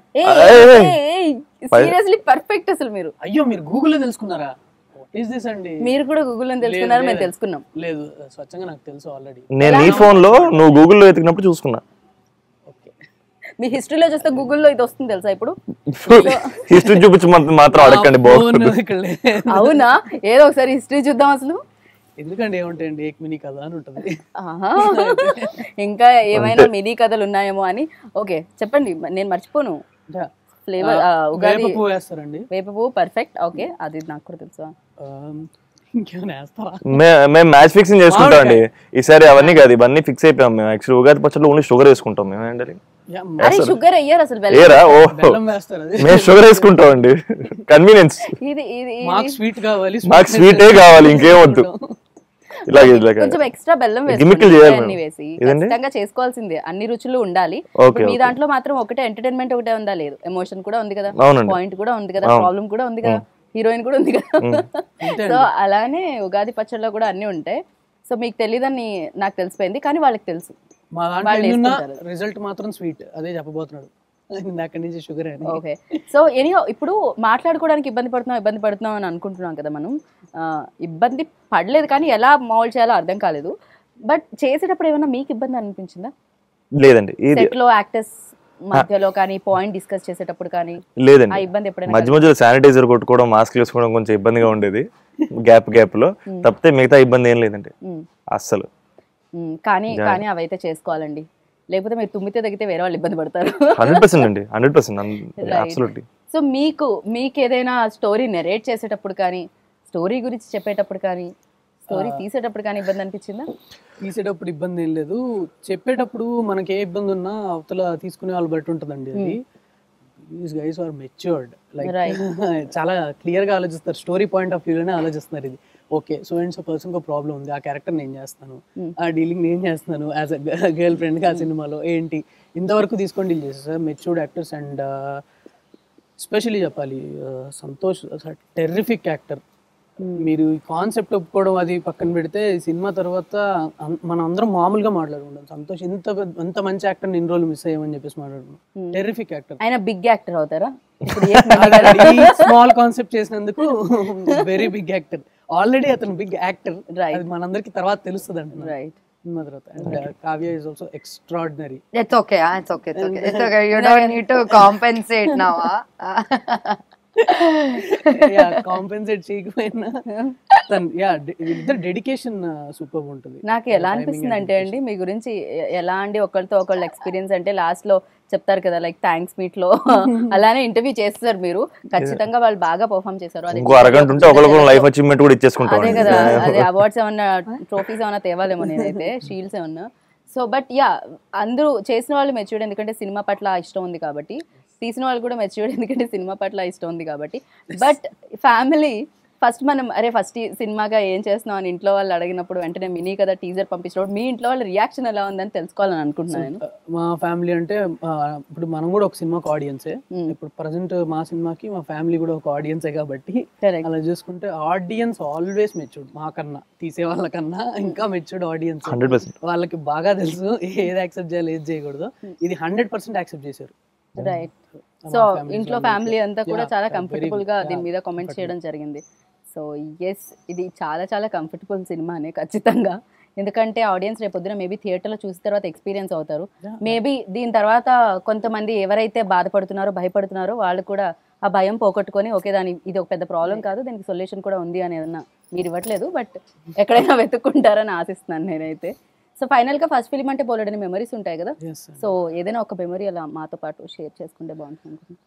సీరియస్లీ పర్ఫెక్ట్ అసలు మీరు అయ్యో మీరు గూగుల్లో తెలుసుకున్నారా వాట్ ఈస్ దిస్ అండి మీరు కూడా గూగుల్ అని తెలుసుకున్నారు మేము లేదు. తెలుసుకున్నాం లేదు స్వచ్ఛంగా నాకు తెలుసు ఆల్రెడీ నేను నీ ఫోన్ లో నువ్వు గూగుల్లో వెతికినప్పుడు చూసుకున్నా ఓకే మీ హిస్టరీలో చూస్తే గూగుల్లో ఇది వస్తుంది తెలుసా ఇప్పుడు హిస్టరీ చూపించి మాత్రం అడగండి బాగుంటుంది ఇక్కడ లేదు. అవునా ఏదో ఒకసారి హిస్టరీ చూద్దాం అసలు ఎందుకండి ఏముంటాయండి ఏక్ మినీ కథ అని ఉంటుంది ఆహా. ఇంకా ఏమైనా మినీ కథలు ఉన్నాయేమో అని ఓకే చెప్పండి నేను మర్చిపోను యా. ఫ్లేవర్ ఆ, ఉగాది వేప పువ్వు వేస్తారండి వేప పువ్వు పర్ఫెక్ట్ ఓకే అది నాకు కూడా తెలుసు ఆ, ఇంకేమైనా వేస్తారా మే- మేము మ్యాచ్ ఫిక్సింగ్ చేసుకుంటాం అండి ఈసారి అవన్నీ కాదు ఇవన్నీ ఫిక్స్ అయిపోయాం మేము యాక్చువల్లీ ఉగాది పచ్చడిలో ఓన్లీ షుగర్ వేసుకుంటాం మేము ఏంటండి యా, అరే షుగర్ అయ్యారు అసలు బెల్లం. ఏరా ఓ బెల్లం వేస్తారు అది మేము షుగర్ వేసుకుంటాం అండి కన్వీనియన్స్ ఇది ఇది ఇది మాకు స్వీట్ కావాలి మాకు స్వీటే కావాలి ఇంకేం వద్దు ఇలాగే ఇలాగే కొంచెం ఎక్స్ట్రా బెల్లం గిమ్మిక్లు వేసుకోండి చేయాలి అన్ని మేడం. వేసి ఇదండి? ఖచ్చితంగా చేసుకోవాల్సిందే అన్ని రుచులు ఉండాలి ఓకే, ఇప్పుడు మీ ఓకే. దాంట్లో మాత్రం ఒకటే ఎంటర్టైన్మెంట్ ఒకటే ఉందా లేదు ఎమోషన్ కూడా ఉంది కదా అవునండి. పాయింట్ కూడా ఉంది కదా అవును. ప్రాబ్లం కూడా ఉంది కదా హీరోయిన్ కూడా ఉంది కదా అంతే సో అలానే ఉగాది పచ్చడిలో కూడా అన్ని ఉంటాయి సో మీకు తెలియదని నాకు తెలిసిపోయింది కానీ వాళ్ళకి తెలుసు మా దాంట్లో వాళ్ళు ఎన్ని ఉన్నా వేసుకుంటారు. రిజల్ట్ మాత్రం స్వీట్ అదే చెప్పబోతున్నాడు అక్కడి నుంచి షుగర్ అని ఓకే సో ఎనీహో ఇప్పుడు మాట్లాడుకోవడానికి ఇబ్బంది పడుతున్నాం ఇబ్బంది పడుతున్నాం అని అనుకుంటున్నాం కదా మనం ఆ, ఇబ్బంది పడలేదు కానీ ఎలా మౌల్డ్ చేయాలో అర్థం కాలేదు బట్ చేసేటప్పుడు ఏమైనా మీకు ఇబ్బంది అనిపించిందా లేదండి ఇది సెట్ లో యాక్టర్స్ మధ్యలో కానీ పాయింట్ డిస్కస్ చేసేటప్పుడు కానీ ఆ లేదండి ఇబ్బంది ఎప్పుడైనా మధ్య మధ్యలో శానిటైజర్ కొట్టుకోవడం మాస్క్ వేసుకోవడం కొంచెం ఇబ్బందిగా ఉండేది గ్యాప్ గ్యాప్ లో తప్పితే మిగతా ఇబ్బంది ఏం లేదండి ఉమ్, అస్సలు ఉమ్, కానీ కానీ అవైతే చేసుకోవాలండి లేకపోతే మీరు తుమ్మితే తగ్గితే వేరే వాళ్ళు ఇబ్బంది పడతారు హండ్రెడ్ పర్సెంట్ అండి hundred percent Right. Absolutely so మీకు మీకు ఏదైనా స్టోరీ నెరేట్ చేసేటప్పుడు కానీ స్టోరీ గురించి చెప్పేటప్పుడు కానీ స్టోరీ తీసేటప్పుడు కానీ ఇబ్బంది అనిపించిందా తీసేటప్పుడు ఇబ్బంది ఏం లేదు చెప్పేటప్పుడు మనకి ఏ ఇబ్బంది ఉన్నా అవతల తీసుకునే వాళ్ళు బట్టి ఉంటుందండి అది these guys are matured like Right. చాలా క్లియర్ గా ఆలోచిస్తారు స్టోరీ పాయింట్ ఆఫ్ వ్యూలోనే ఆలోచిస్తున్నారు ఇది okay so and so person ఒక ప్రాబ్లం ఉంది ఆ క్యారెక్టర్ నేను చేస్తాను Hmm. ఆ డీలింగ్ నేను చేస్తున్నాను యాజ్ అ గర్ల్ ఫ్రెండ్ గా ఆ సినిమాలో ఏంటి ఇంతవరకు తీసుకొని డీల్ చేస్తారు sir matured actors and specially చెప్పాలి uh, సంతోష్ టెర్రిఫిక్ యాక్టర్ మీరు ఈ కాన్సెప్ట్ ఒప్పుకోవడం అది పక్కన పెడితే ఈ సినిమా తర్వాత అన్- మనం అందరం మామూలుగా మాట్లాడుకుంటాం సంతోష్ ఇంత పెద్ద- ఇంత మంచి యాక్టర్ ఇన్ని రోజులు మిస్ అయ్యామని చెప్పేసి మాట్లాడుకున్నాం టెర్రిఫిక్ యాక్టర్ ఆయన బిగ్ యాక్టర్ అవుతారా ఇప్పుడు ఏ సినిమా స్మాల్ కాన్సెప్ట్ చేసినందుకు వెరీ బిగ్ యాక్టర్ ఆల్రెడీ అతను బిగ్ యాక్టర్ Right. అది మనందరికి తర్వాత తెలుస్తుంది అంటున్నారు రైట్ సినిమా తర్వాత and Kavya is also extraordinary It's okay. ah, It's okay. It's okay. It's okay. You don't need to compensate now. ah. Compensate చేయకపోయినా తను యా వీళ్ళిద్దరు డెడికేషన్ సూపర్ ఉంటుంది నాకు ఎలా అనిపిస్తుంది అంటే అండి మీ గురించి ఎ- ఎలా అండి ఒకరితో ఒకళ్ళు ఎక్స్పీరియన్స్ అంటే లాస్ట్ లో చెప్తారు కదా లైక్ థ్యాంక్స్ మీట్ లో అలానే ఇంటర్వ్యూ చేస్తారు మీరు ఖచ్చితంగా వాళ్ళు బాగా పర్ఫామ్ చేశారు అది ఇంకో అరగంట ఉంటే ఒకరికి లైఫ్ అచీవ్మెంట్ కూడా ఇచ్చేసుకుంటాం అదే కదా అదే అవార్డ్స్ ఏమన్నా ట్రోఫీస్ ఏమన్నా తేవాలేమో నేనైతే షీల్డ్స్ ఏమన్నా సో బట్ యా అందరూ చేసిన వాళ్ళు మెచ్యూర్డ్ ఎందుకంటే సినిమా పట్ల ఇష్టం ఉంది కాబట్టి తీసిన వాళ్ళు కూడా మెచ్యూర్డ్ ఎందుకంటే సినిమా పట్ల ఇష్టం ఉంది కాబట్టి బట్ ఫ్యామిలీ ఫస్ట్ మనం అరే ఫస్ట్ సినిమాగా ఏం చేస్తున్నాం అని ఇంట్లో వాళ్ళు అడిగినప్పుడు వెంటనే మినీ కదా టీజర్ పంపించినప్పుడు మీ ఇంట్లో వాళ్ళ రియాక్షన్ ఎలా ఉందని తెలుసుకోవాలని అనుకుంటున్నాను నేను మా ఫ్యామిలీ అంటే ఆ, ఇప్పుడు మనం కూడా ఒక సినిమాకి ఆడియన్సే Hmm. ఇప్పుడు ప్రజెంట్ మా సినిమాకి మా ఫ్యామిలీ కూడా ఒక ఆడియన్సే కాబట్టి Correct. అలా చూసుకుంటే ఆడియన్స్ ఆల్వేస్ మెచ్యూర్డ్ మాకన్నా తీసే వాళ్ళకన్నా ఇంకా మెచ్యూర్డ్ ఆడియన్స్ హండ్రెడ్ పర్సెంట్ వాళ్ళకి బాగా తెలుసు ఏది యాక్సెప్ట్ చేయాలి ఏది చేయకూడదు ఇది హండ్రెడ్ పర్సెంట్ యాక్సెప్ట్ చేశారు రైట్ మా సో families ఇంట్లో వాళ్ళు ఫ్యామిలీ అంతా కూడా Yeah, చాలా very కంఫర్టబుల్ good. గా Yeah, దీని మీద కామెంట్ comfortable. చేయడం జరిగింది సో ఎస్ ఇది చాలా చాలా కంఫర్టబుల్ సినిమానే ఖచ్చితంగా ఎందుకంటే ఆడియన్స్ రేపు పొద్దున మేబీ థియేటర్లో చూసిన తర్వాత ఎక్స్పీరియన్స్ అవుతారు Yeah. మేబీ దీని తర్వాత కొంతమంది ఎవరైతే బాధపడుతున్నారో భయపడుతున్నారో వాళ్ళు కూడా ఆ భయం పోగొట్టుకొని ఓకే దాని ఇది ఒక పెద్ద ప్రాబ్లం కాదు దీనికి సొల్యూషన్ కూడా ఉంది అని ఏమన్నా మీరు ఇవ్వట్లేదు బట్ ఎక్కడైనా వెతుక్కుంటారని ఆశిస్తున్నాను నేనైతే సో ఫైనల్గా ఫస్ట్ ఫిలిం అంటే పోలేడని మెమరీస్ ఉంటాయి కదా Yes, sir. సో ఏదైనా ఒక మెమరీ అలా మాతో పాటు షేర్ చేసుకుంటే బాగుంటుంది అనుకుంటున్నాను.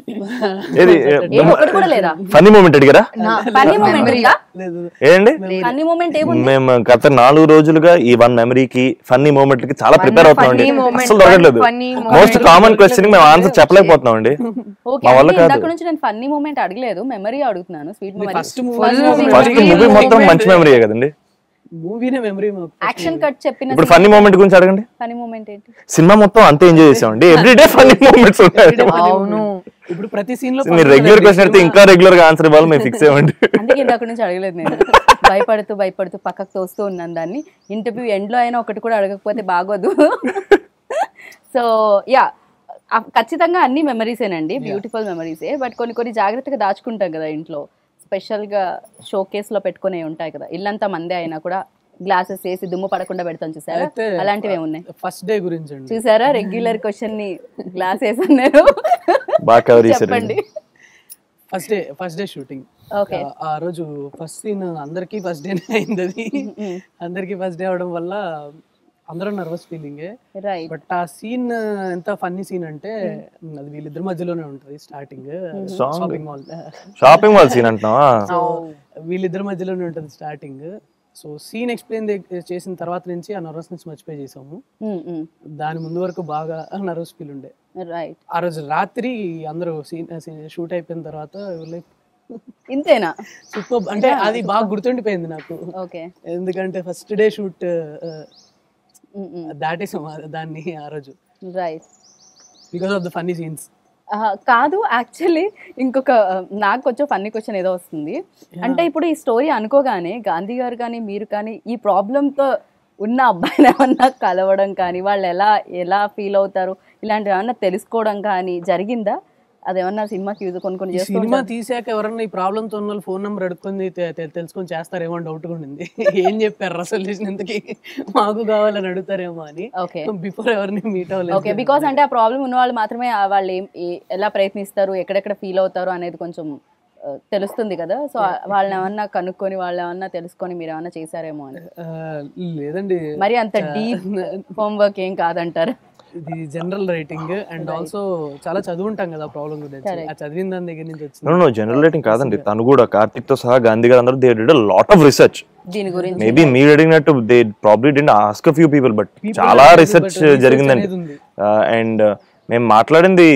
ఏది ఏ ఒక్కటి కూడా లేదా ఫన్నీ మూమెంట్ అడిగారా ఫన్నీ మూమెంట్ ఉందా లేదు ఏంటి ఫన్నీ మూమెంట్ ఏముంది మేము గత నాలుగు రోజులుగా ఈ వన్ మెమరీకి ఫన్నీ మూమెంట్ కి చాలా ప్రిపేర్ అవుతున్నాం అండి funny moment, అసలు దొరకట్లేదు one funny moment. Most common question మేము ఆన్సర్ చెప్పలేకపోతున్నాం అండి ఓకే మా వల్ల అంటే కాదు. ఇందాక నుంచి నేను ఫన్నీ మూమెంట్ అడగలేదు మెమరీ అడుగుతున్నాను sweet memory first movie first movie మొత్తం మంచి మెమరీయే కదండి మూవీనే మెమరీ యాక్షన్ కట్ చెప్పిన ఇప్పుడు ఫన్నీ మూమెంట్ గురించి అడగండి ఫన్నీ మూమెంట్ ఏంటి సినిమా మొత్తం అంతే ఎంజాయ్ చేసామండి ఎవ్రీడే ఫన్నీ మూమెంట్స్ ఉన్నాయి అవును ఇప్పుడు ప్రతి సీన్ లో మీరు రెగ్యులర్ క్వశ్చన్ అడిగితే ఇంకా రెగ్యులర్ గా ఆన్సర్ ఇవ్వాలి మేము ఫిక్స్ అయ్యండి అందుకే ఇందాక నుంచి అడగలేదు నేను భయపడుతూ భయపడుతూ పక్కకు తోస్తూ ఉన్నాను దాన్ని ఇంటర్వ్యూ ఎండ్లో అయినా ఒకటి కూడా అడగకపోతే బాగోదు సో యా ఖచ్చితంగా అన్ని మెమరీసేనండి బ్యూటిఫుల్ మెమరీసే బట్ కొన్ని కొన్ని జాగ్రత్తగా దాచుకుంటాం కదా ఇంట్లో స్పెషల్గా షో కేసులో పెట్టుకునే ఉంటాయి కదా ఇల్లంతా మందే అయినా కూడా గ్లాసెస్ వేసి దుమ్ము పడకుండా పెడతాం చూసారా అయితే అలాంటివి ఏమున్నాయి ఫస్ట్ డే గురించి అండి చూసారా రెగ్యులర్ క్వశ్చన్ ని గ్లాస్ వేసాను నేను బాగా కవర్ చేశారు చెప్పండి first day first day shooting okay ఆ రోజు ఫస్ట్ సీన్ అందరికి ఫస్ట్ డే అయింది అది అందరికి ఫస్ట్ డే అవడం వల్ల అందరూ నర్వస్ ఫీలింగ్ రైట్ బట్ ఆ సీన్ ఎంత ఫన్నీ సీన్ అంటే అది వీళ్ళిద్దరి మధ్యలోనే ఉంటది starting Song. Shopping mall shopping mall scene అంటున్నావా సో వీళ్ళిద్దరి మధ్యలోనే ఉంటది స్టార్టింగ్ సో సీన్ ఎక్స్ప్లెయిన్ చేసిన తర్వాత నుంచి ఆ నర్వస్నెస్ మర్చిపోయి చేసాము దాని ముందు వరకు బాగా నర్వస్ ఫీల్ ఉండే రైట్ ఆ రోజు రాత్రి అందరూ సీన్ షూట్ అయిపోయిన తర్వాత లైక్ ఇంతేనా సూపర్ అంటే అది బాగా గుర్తుండిపోయింది నాకు ఓకే ఎందుకంటే ఫస్ట్ డే షూట్ దాటేసాం ఆ- దాన్ని ఆ రోజు right because of the funny scenes కాదు యాక్చువల్లీ ఇంకొక ఆ, నాకు కొంచెం ఫన్నీ క్వశ్చన్ ఏదో వస్తుంది అంటే ఇప్పుడు ఈ స్టోరీ అనుకోగానే గాంధీ గారు కానీ మీరు కానీ ఈ ప్రాబ్లంతో ఉన్న అబ్బాయిని ఏమన్నా కలవడం కానీ వాళ్ళు ఎలా ఎలా ఫీల్ అవుతారు ఇలాంటివి ఏమన్నా తెలుసుకోవడం కానీ జరిగిందా అదేమన్నా సినిమాకి యూజ్ కొన్ని కొన్ని చేస్తూ సినిమా ఉంటారు. తీసాక ఎవరన్నా ఈ ప్రాబ్లమ్ తో ఉన్న వాళ్ళు ఫోన్ నెంబర్ అడుక్కుంది తె- తె- తెలుసుకొని చేస్తారేమో అని డౌట్ ఉండింది ఏం చెప్పారు సొల్యూషన్ ఇంతకి మాకు కావాలని అడుగుతారేమో అని ఓకే బిఫోర్ ఎవరిని మీట్ అవ్వలేదు ఓకే బికాస్ అంటే ఆ ప్రాబ్లం ఉన్న వాళ్ళు మాత్రమే ఆ వాళ్ళు ఏం ఏ- ఎలా ప్రయత్నిస్తారు ఎక్కడెక్కడ ఫీల్ అవుతారు అనేది కొంచెం ఆ, తెలుస్తుంది కదా సో వాళ్ళని ఏమన్నా కనుక్కొని వాళ్ళు ఏమన్నా తెలుసుకొని మీరు ఏమన్నా చేశారేమో అని ఆ, లేదండి మరి అంత డీప్ హోంవర్క్ ఏం కాదంటారు ఇది జనరల్ రైటింగ్ అండ్ ఆల్సో చాలా చదువుంటాం కదా ప్రాబ్లం గురించి Correct. ఆ చదివిన దాని దగ్గర నుంచి వచ్చింది నో నో జనరల్ రేటింగ్ కాదండి తను కూడా కార్తిక్ తో సహా గాంధీ గారు అందరూ they did lot of research దీని గురించి మేబీ మీరు అడిగినట్టు they probably didn't ask few people but People చాలా అనేది, రీసెర్చ్ but research జరిగిందండి అనేది ఉంది. అండ్ మేము మాట్లాడింది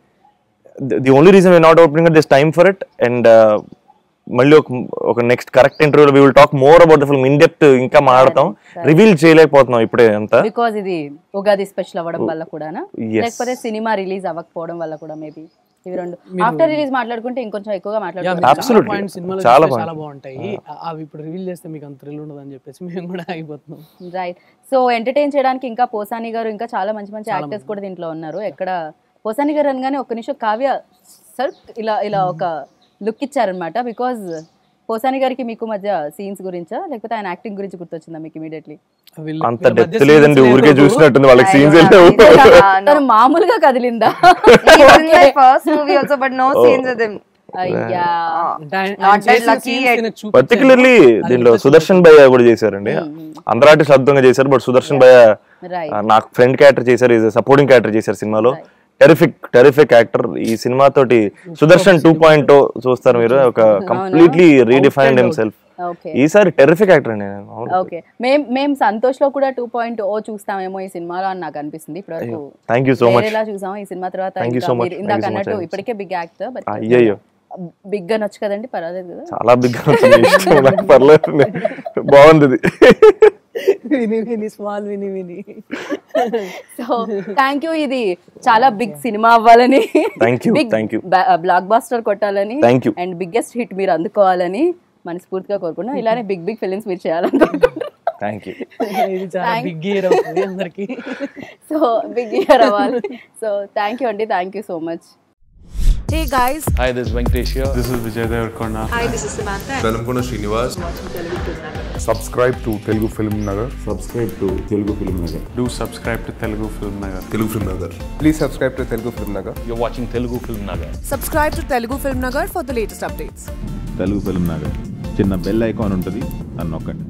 the only reason we not opening this time for it and మళ్ళీ ఒక ఒక నెక్స్ట్ కరెక్ట్ ఇంటర్వ్యూలో we will talk more about the film in depth ఇంకా మాట్లాడతాం రివీల్ చేయలేకపోతున్నాం ఇప్పుడే అంతా బికాజ్ ఇది ఉగాది స్పెషల్ అవ్వడం వల్ల కూడానా Yes. లేకపోతే సినిమా రిలీజ్ అవ్వకపోవడం వల్ల కూడా మేబీ ఇవి రెండు ఆఫ్టర్ రిలీజ్ మాట్లాడుకుంటే ఇంకొంచెం ఎక్కువగా Yeah, మాట్లాడుకుంటాం మీకు చాలా Absolutely. పాయింట్స్ సినిమాలో చాలా చాలా point. చాలా బాగుంటాయి ఆ- అవి ఇప్పుడు రివీల్ చేస్తే మీకు అంత థ్రిల్ ఉండదు అని చెప్పేసి మేము కూడా ఆగిపోతున్నాం రైట్ సో ఎంటర్టైన్ చేయడానికి ఇంకా పోసాని గారు ఇంకా చాలా మంచి మంచి యాక్టర్స్ కూడా దీంట్లో ఉన్నారు ఎక్కడ పోసాని గారు అనగానే ఒక నిమిషం కావ్య సర్ ఇలా ఇలా ఒక లుక్ ఇచ్చారనమాట బికాజ్ పోసాని గారికి మీకు మధ్య సీన్స్ గురించా లేకపోతే ఆయన యాక్టింగ్ గురించి గుర్తొచ్చిందా మీకు ఇమీడియట్లీ వీళ్ళ- అంత వీళ్ళ డెప్త్ మధ్య లేదండి scenes ఊరికే లేవు. చూసినట్టుంది వాళ్ళకి I సీన్స్ know, లేవు no. తను మామూలుగా కదిలిందా He's in my first movie also, but no scenes with him. అయ్యా అంటే ఆయన- Not ఆయన that చేసిన lucky scenes yet. ఈయనకు చూపించారు. పర్టికులర్లీ అది దీంట్లో కూడా సుదర్శన్ భయ్య కూడా చేశారండి అందరూ ఆర్టిస్ట్ అద్భుతంగా చేశారు బట్ సుదర్శన్ భయ్య రైట్ ఆ, నాకు ఫ్రెండ్ క్యారెక్టర్ చేశారు ఈజ్ సపోర్టింగ్ క్యారెక్టర్ చేశారు సినిమాలో టెరిఫిక్ టెరిఫిక్ యాక్టర్ ఈ సినిమా తోటి సుదర్శన్ టూ పాయింట్ చూస్తారు మీరు ఒక కంప్లీట్లీ రీడిఫైన్డ్ హిమ్సెల్ఫ్ ఓకే ఈసారి టెరిఫిక్ యాక్టర్ అండి నేను. అవును. ఓకే మేం మేము సంతోష్ లో కూడా టూ పాయింట్ ఓ చూస్తామేమో ఈ సినిమాలో అని నాకు అనిపిస్తుంది ఇప్పటివరకు థ్యాంక్ యూ సో మచ్ వేరేలా చూసాం ఈ సినిమా తర్వాత Thank you ఇంకా so much. మీరు Thank ఇందాక you so much, అన్నట్టు Alex. ఇప్పటికే బిగ్ యాక్టర్ బట్ అయ్యయ్యో బిగ్ గా నొచ్చు కదండి పర్వాలేదు కదా చాలా బిగ్ ఇష్టం నాకు పర్లేదు బాగుంది ఇది విని విని స్మాల్ విని విని సో థ్యాంక్ యూ ఇది చాలా బిగ్ సినిమా అవ్వాలని Thank you, big thank you. Blockbuster కొట్టాలని Thank you. And biggest hit మీరు అందుకోవాలని మనస్ఫూర్తిగా కోరుకున్నాం ఇలానే బిగ్ బిగ్ ఫిలిమ్స్ మీరు చేయాలనుకుంటున్నాం థ్యాంక్ యూ ఇది చాలా బిగ్ ఇయర్ అవుతుంది అందరికి సో బిగ్ ఇయర్ అవ్వాలి సో థ్యాంక్ యూ అండి thank you so much Hey guys, Hi, this is Venkatesh here. This is Vijay Devarkonda. hi, this is Samantha. Velankonda Srinivas subscribe to Telugu Film Nagar. Subscribe to Telugu Film Nagar Do subscribe to Telugu Film Nagar. Telugu Film Nagar Please subscribe to Telugu Film Nagar. You're watching Telugu Film Nagar. Subscribe to Telugu Film Nagar for the latest updates. Telugu Film Nagar చిన్న bell icon ఉంటుంది అని నొక్కండి